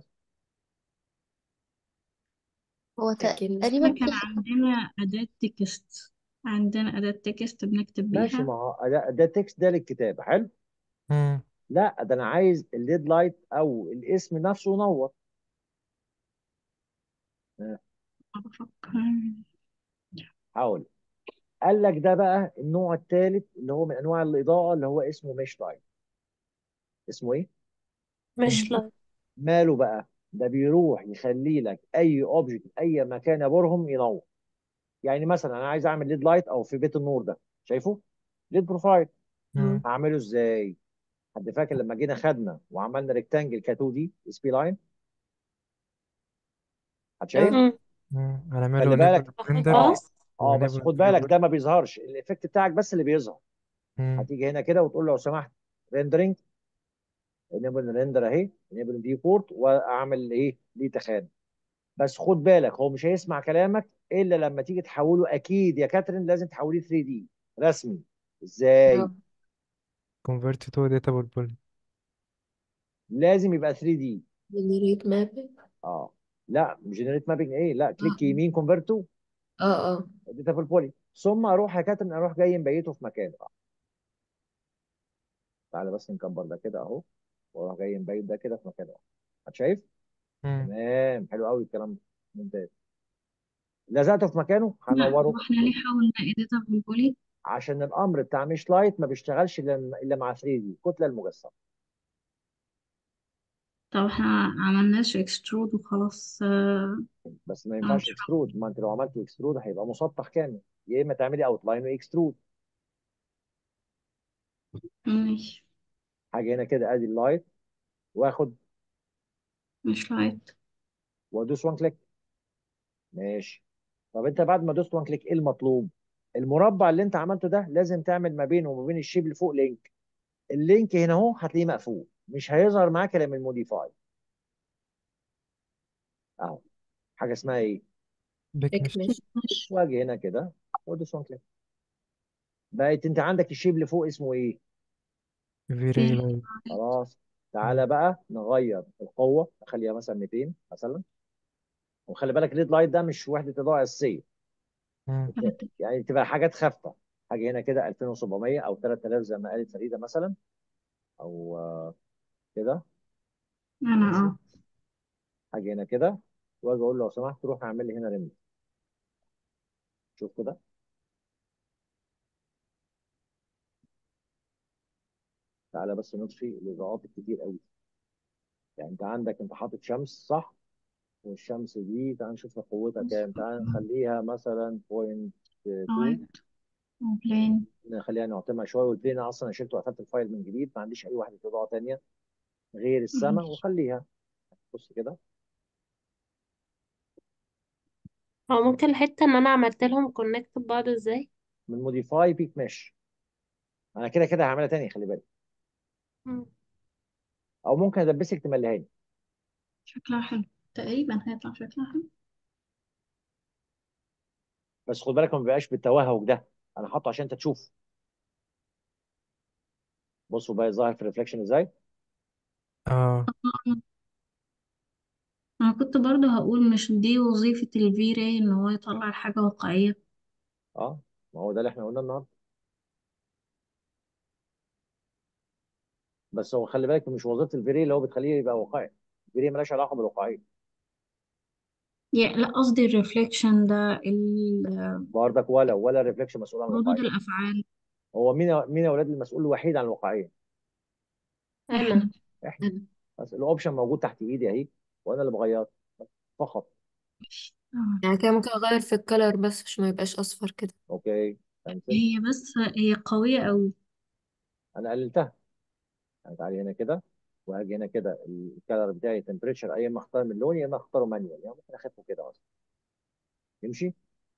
هو ت- اكيد تقريبا احنا كان في ح- عندنا أداة تكست عندنا أداة تكست بنكتب ماشي بيها ما هو ده, ده تكست ده للكتابه حلو مم. لا ده انا عايز الليد لايت او الاسم نفسه ينور ها، بفكر حاول قال لك ده بقى النوع الثالث اللي هو من انواع الاضاءه اللي هو اسمه ميش لايت اسمه ايه؟ مش لا ماله بقى؟ ده بيروح يخلي لك اي اوبجكت اي مكان يا برهم ينور يعني مثلا انا عايز اعمل ليد لايت او في بيت النور ده شايفه؟ ليد بروفايل مم. هعمله ازاي؟ حد فاكر لما جينا خدنا وعملنا ريكتانجل كاتو دي اس بي لاين حد شايف؟ اه مم. مم. هنعمله خلي بالك enable render اه اه اه بس و خد enable بالك viewport ده ما بيظهرش الايفكت بتاعك بس اللي بيظهر مم. هتيجي هنا كده وتقول له لو سمحت ريندرنج انيبل ريندر اهي انيبل فيو بورت واعمل ايه ليه تخان بس خد بالك هو مش هيسمع كلامك الا لما تيجي تحوله اكيد يا كاترين لازم تحوليه 3 دي رسمي ازاي اه convert to editable poly لازم يبقى 3 دي جنريت مابينج اه لا مش جنريت مابنج ايه لا كليك اه يمين كونفرت تو اه اه اديتها في البولي ثم اروح يا كاتب اروح جاي مبيته في مكانه تعالى بس نكبر ده كده اهو واروح جاي مبيت ده كده في مكانه هت شايف مم. تمام حلو قوي الكلام ده ممتاز لزقته في مكانه لا هنوره واحنا ليه حاولنا ايديتها بالبولي عشان الامر بتاع مش لايت ما بيشتغلش الا إلا مع 3 دي الكتله المجسمه طب احنا عملناش اكسترود وخلاص آه، بس ما انا ينفعش مش اكسترود ما انت لو عملت اكسترود هيبقى مسطح كامل يا اما تعملي اوت لاين واكسترود ماشي حاجه هنا كده ادي اللايت واخد مش لايت وادوس وان كليك ماشي طب انت بعد ما دوست وان كليك ايه المطلوب المربع اللي انت عملته ده لازم تعمل ما بينه وما بين الشيب اللي فوق لينك اللينك هنا اهو هتلاقيه مقفول مش هيظهر معاك الا من الموديفاي اهو حاجه اسمها ايه بيك مش مش مش واجي هنا كده وادوس وان كليك بقت انت عندك الشيب اللي فوق اسمه ايه فيري في لايت خلاص تعالى بقى نغير القوه نخليها مثلا 200 مثلا وخلي بالك الريد لايت ده مش وحده اضاءه اساسيه مم. يعني تبقى حاجات خافته حاجه هنا كده 2700 او 3000 زي ما قالت فريده مثلا او آه، كده انا ماشي اه حاجه هنا كده واجي اقول له لو سمحت روح اعمل لي هنا ريمز شوف كده تعالى بس نطفي الاضاءات الكتير قوي يعني انت عندك انت حاطط شمس صح والشمس دي تعال نشوف قوتها كام تعال نخليها مثلا 0.2 لايت وبلين نخليها نعتمها شويه والبين انا اصلا شلت وقفلت الفايل من جديد ما عنديش اي وحده اضاءه ثانيه غير السماء وخليها بص كده هو ممكن الحتة ان انا عملت لهم كونكت ببعض ازاي من موديفاي بيك مش انا كده كده هعملها تاني خلي بالك مم. او ممكن ادبسك تمليهاني شكلها حلو تقريبا هيطلع شكلها حلو بس خد بالك ما بيبقاش بالتوهج ده انا حاطه عشان انت تشوف بصوا بقى ظاهر في الريفليكشن ازاي اه انا كنت برضو هقول مش دي وظيفة الفي راي ان هو يطلع الحاجة واقعية اه ما هو ده اللي احنا قلناه النهارده بس هو خلي بالك مش وظيفه الفيري اللي هو بتخليه يبقى واقعي الفيري مالهاش علاقه بالواقعيه يا لا قصدي الريفليكشن ده ال- بردك ولا ولا الريفليكشن مسؤول عن ردود الواقعيه الافعال هو مين مين يا اولاد المسؤول الوحيد عن الواقعيه انا احنا احنا أنا بس الاوبشن موجود تحت ايدي اهي وانا اللي بغيره فقط آه. يعني كده ممكن اغير في الكلر بس عشان ما يبقاش اصفر كده اوكي كنسل هي بس هي قوية قوي انا قللتها يعني تعالي هنا كده وهاجي هنا كده الكلر بتاعي تمبريتشر اي ما اختار من لون يا اما اختاره مانيوال يعني ممكن اخفه كده اصلا يمشي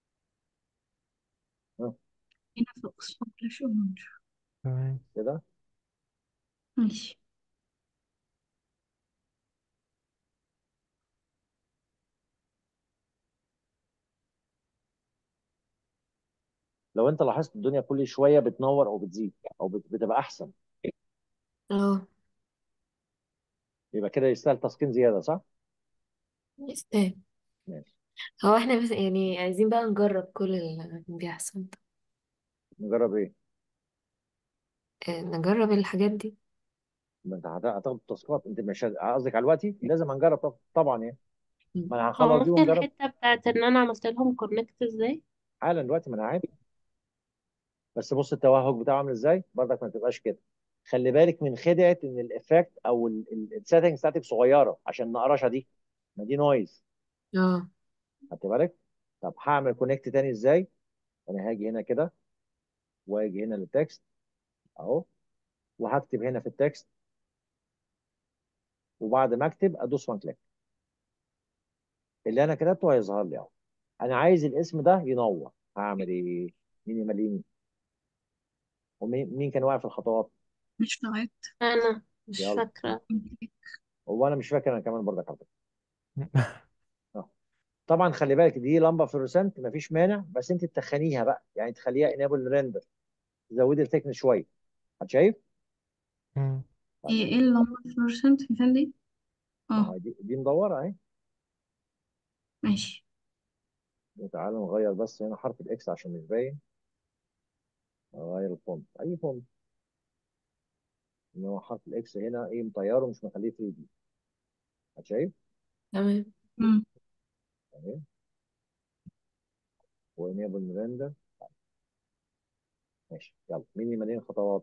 ها هنا في اكسفورد فلاش اورنج تمام كده ماشي لو انت لاحظت الدنيا كل شويه بتنور او بتزيد او بت- بتبقى احسن اه يبقى كده يستاهل تسكين زياده صح؟ يستاهل ماشي هو احنا بس يعني عايزين بقى نجرب كل اللي بيحصل ده نجرب ايه؟ آه، نجرب الحاجات دي ما انت هت- هتاخد تاسكات انت مش هت- قصدك على الوقت لازم هنجرب طب- طبعا يعني مم. ما انا هو هخلص دي ممكن ونجرب الحتة بتاعت ان انا عملت لهم كونكت ازاي حالا دلوقتي ما انا عارف بس بص التوهج بتاعه عامل ازاي برضك ما تبقاش كده خلي بالك من خدعه ان الايفكت او السيتنجز بتاعتك صغيره عشان النقرشه دي ما دي نويز اه خدت بالك طب هعمل كونكت تاني ازاي انا هاجي هنا كده واجي هنا للتكست اهو وهكتب هنا في التكست وبعد ما اكتب ادوس وان كليك اللي انا كتبته هيظهر لي اهو انا عايز الاسم ده ينور هعمل ايه مين يمليني ومين مين كان واقع في الخطوات مش لغاية انا مش يلا فاكرة هو انا مش فاكر انا كمان برضك على فكره آه. طبعا خلي بالك دي لمبه فلورسنت مفيش مانع بس انت تخنيها بقى يعني تخليها انيبل ريندر تزودي الثيكنس شويه هتشايف مم. ايه ايه اللي هم الفلورسنت في فين دي ما اه هي دي دي مدوره اهي ماشي تعالى نغير بس هنا حرف الاكس عشان مش باين نغير الفونت اي فونت ان هو حرف الاكس هنا ايه مطيره مش مخليه 3 دي شايف تمام مم. اهي وانيبل ميرندا ماشي يلا مين اللي مليان خطوات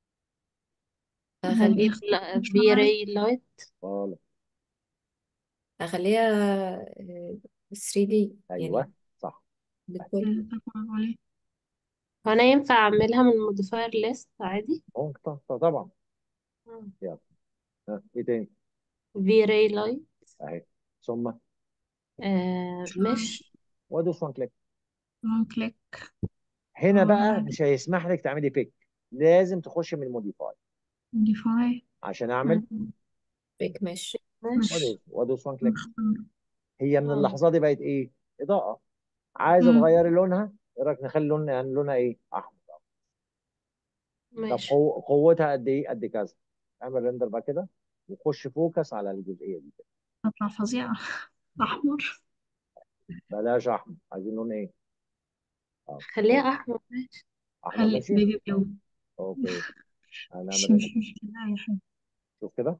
ده هخلي بيخ مش في معايا راي لايت خالص هخليها 3D ايوه يعني صح بالكل تفرج عليه وانا ينفع اعملها من موديفاير ليست عادي ممكن طبعا طبعا يلا ها ايه تاني في راي لايت اهي ثم آه مش وادوس وان كليك وان كليك هنا اه بقى مش هيسمح لك تعملي بيك لازم تخش من الموديفاي موديفاي عشان اعمل بيك مش مش وادوس وادوس وان كليك نختار هي من اه اللحظه دي بقت ايه اضاءه عايزه مم. تغيري لونها ايه رايك نخلي لون يعني لونها ايه احمر طب ماشي قو- قوتها قد ايه قد كذا اعمل ريندر بقى كده وخش فوكس على الجزئيه دي كده تطلع فظيعة أحمر بلاش احمر عايزين لون ايه اه خليها احمر ماشي احمر خلي ماشي بيبي بلو اوكي هنعمل مش ريندر مش مشكلة أي حاجة شوف كده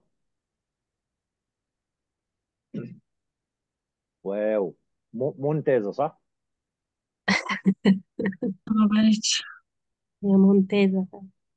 واو م- ممتازه صح ما بقتش هي ممتازة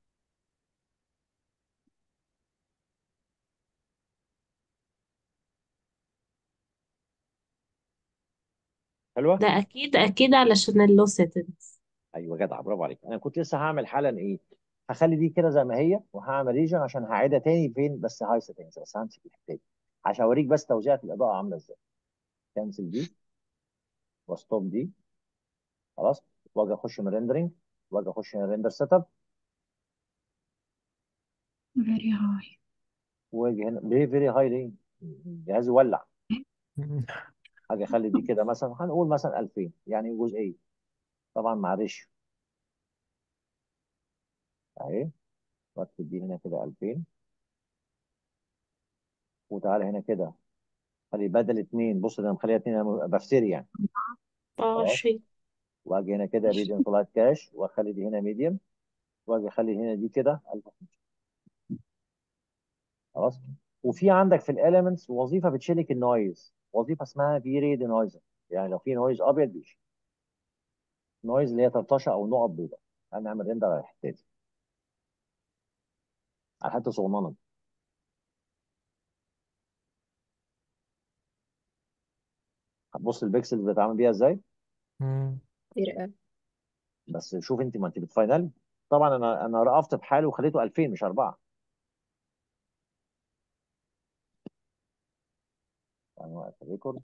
حلوه ده اكيد اكيد علشان اللو سيتنجز ايوه جدع برافو عليك انا كنت لسه هعمل حالا ايه هخلي دي كده زي ما هي وهعمل ريجن عشان هعيدها تاني فين بس هاي سيتنجز بس همسك الحته دي عشان اوريك بس توزيعة الاضاءه عامله ازاي كنسل دي وستوب دي خلاص واجي اخش من ريندرنج واجي اخش من ريندر سيت اب very high واجي هنا ليه فيري هاي ليه الجهاز يولع اجي اخلي دي كده مثلا هنقول مثلا 2000 يعني جزئيه طبعا معلش اهي واكتب دي هنا كده 2000 وتعالى هنا كده خلي بدل اتنين بص ده انا مخليها اتنين انا بفتري يعني اه خلاص شيء واجي هنا كده ريدنج لايت كاش واخلي دي هنا ميديوم واجي اخلي هنا دي كده 1000 خلاص وفي عندك في الاليمنتس وظيفه بتشيلك النويز وظيفه اسمها في ريد نويز يعني لو في نويز ابيض بيشيل نويز اللي هي طرطشه او نقط بيضاء هنعمل ريندر على الحته دي على حته صغننه دي. هتبص البكسلز بتتعامل بيها ازاي مم. كتير قوي بس شوف انت ما انت بتفاينل طبعا انا انا رأفت بحاله وخليته 2000 مش 4 يعني وقت الريكورد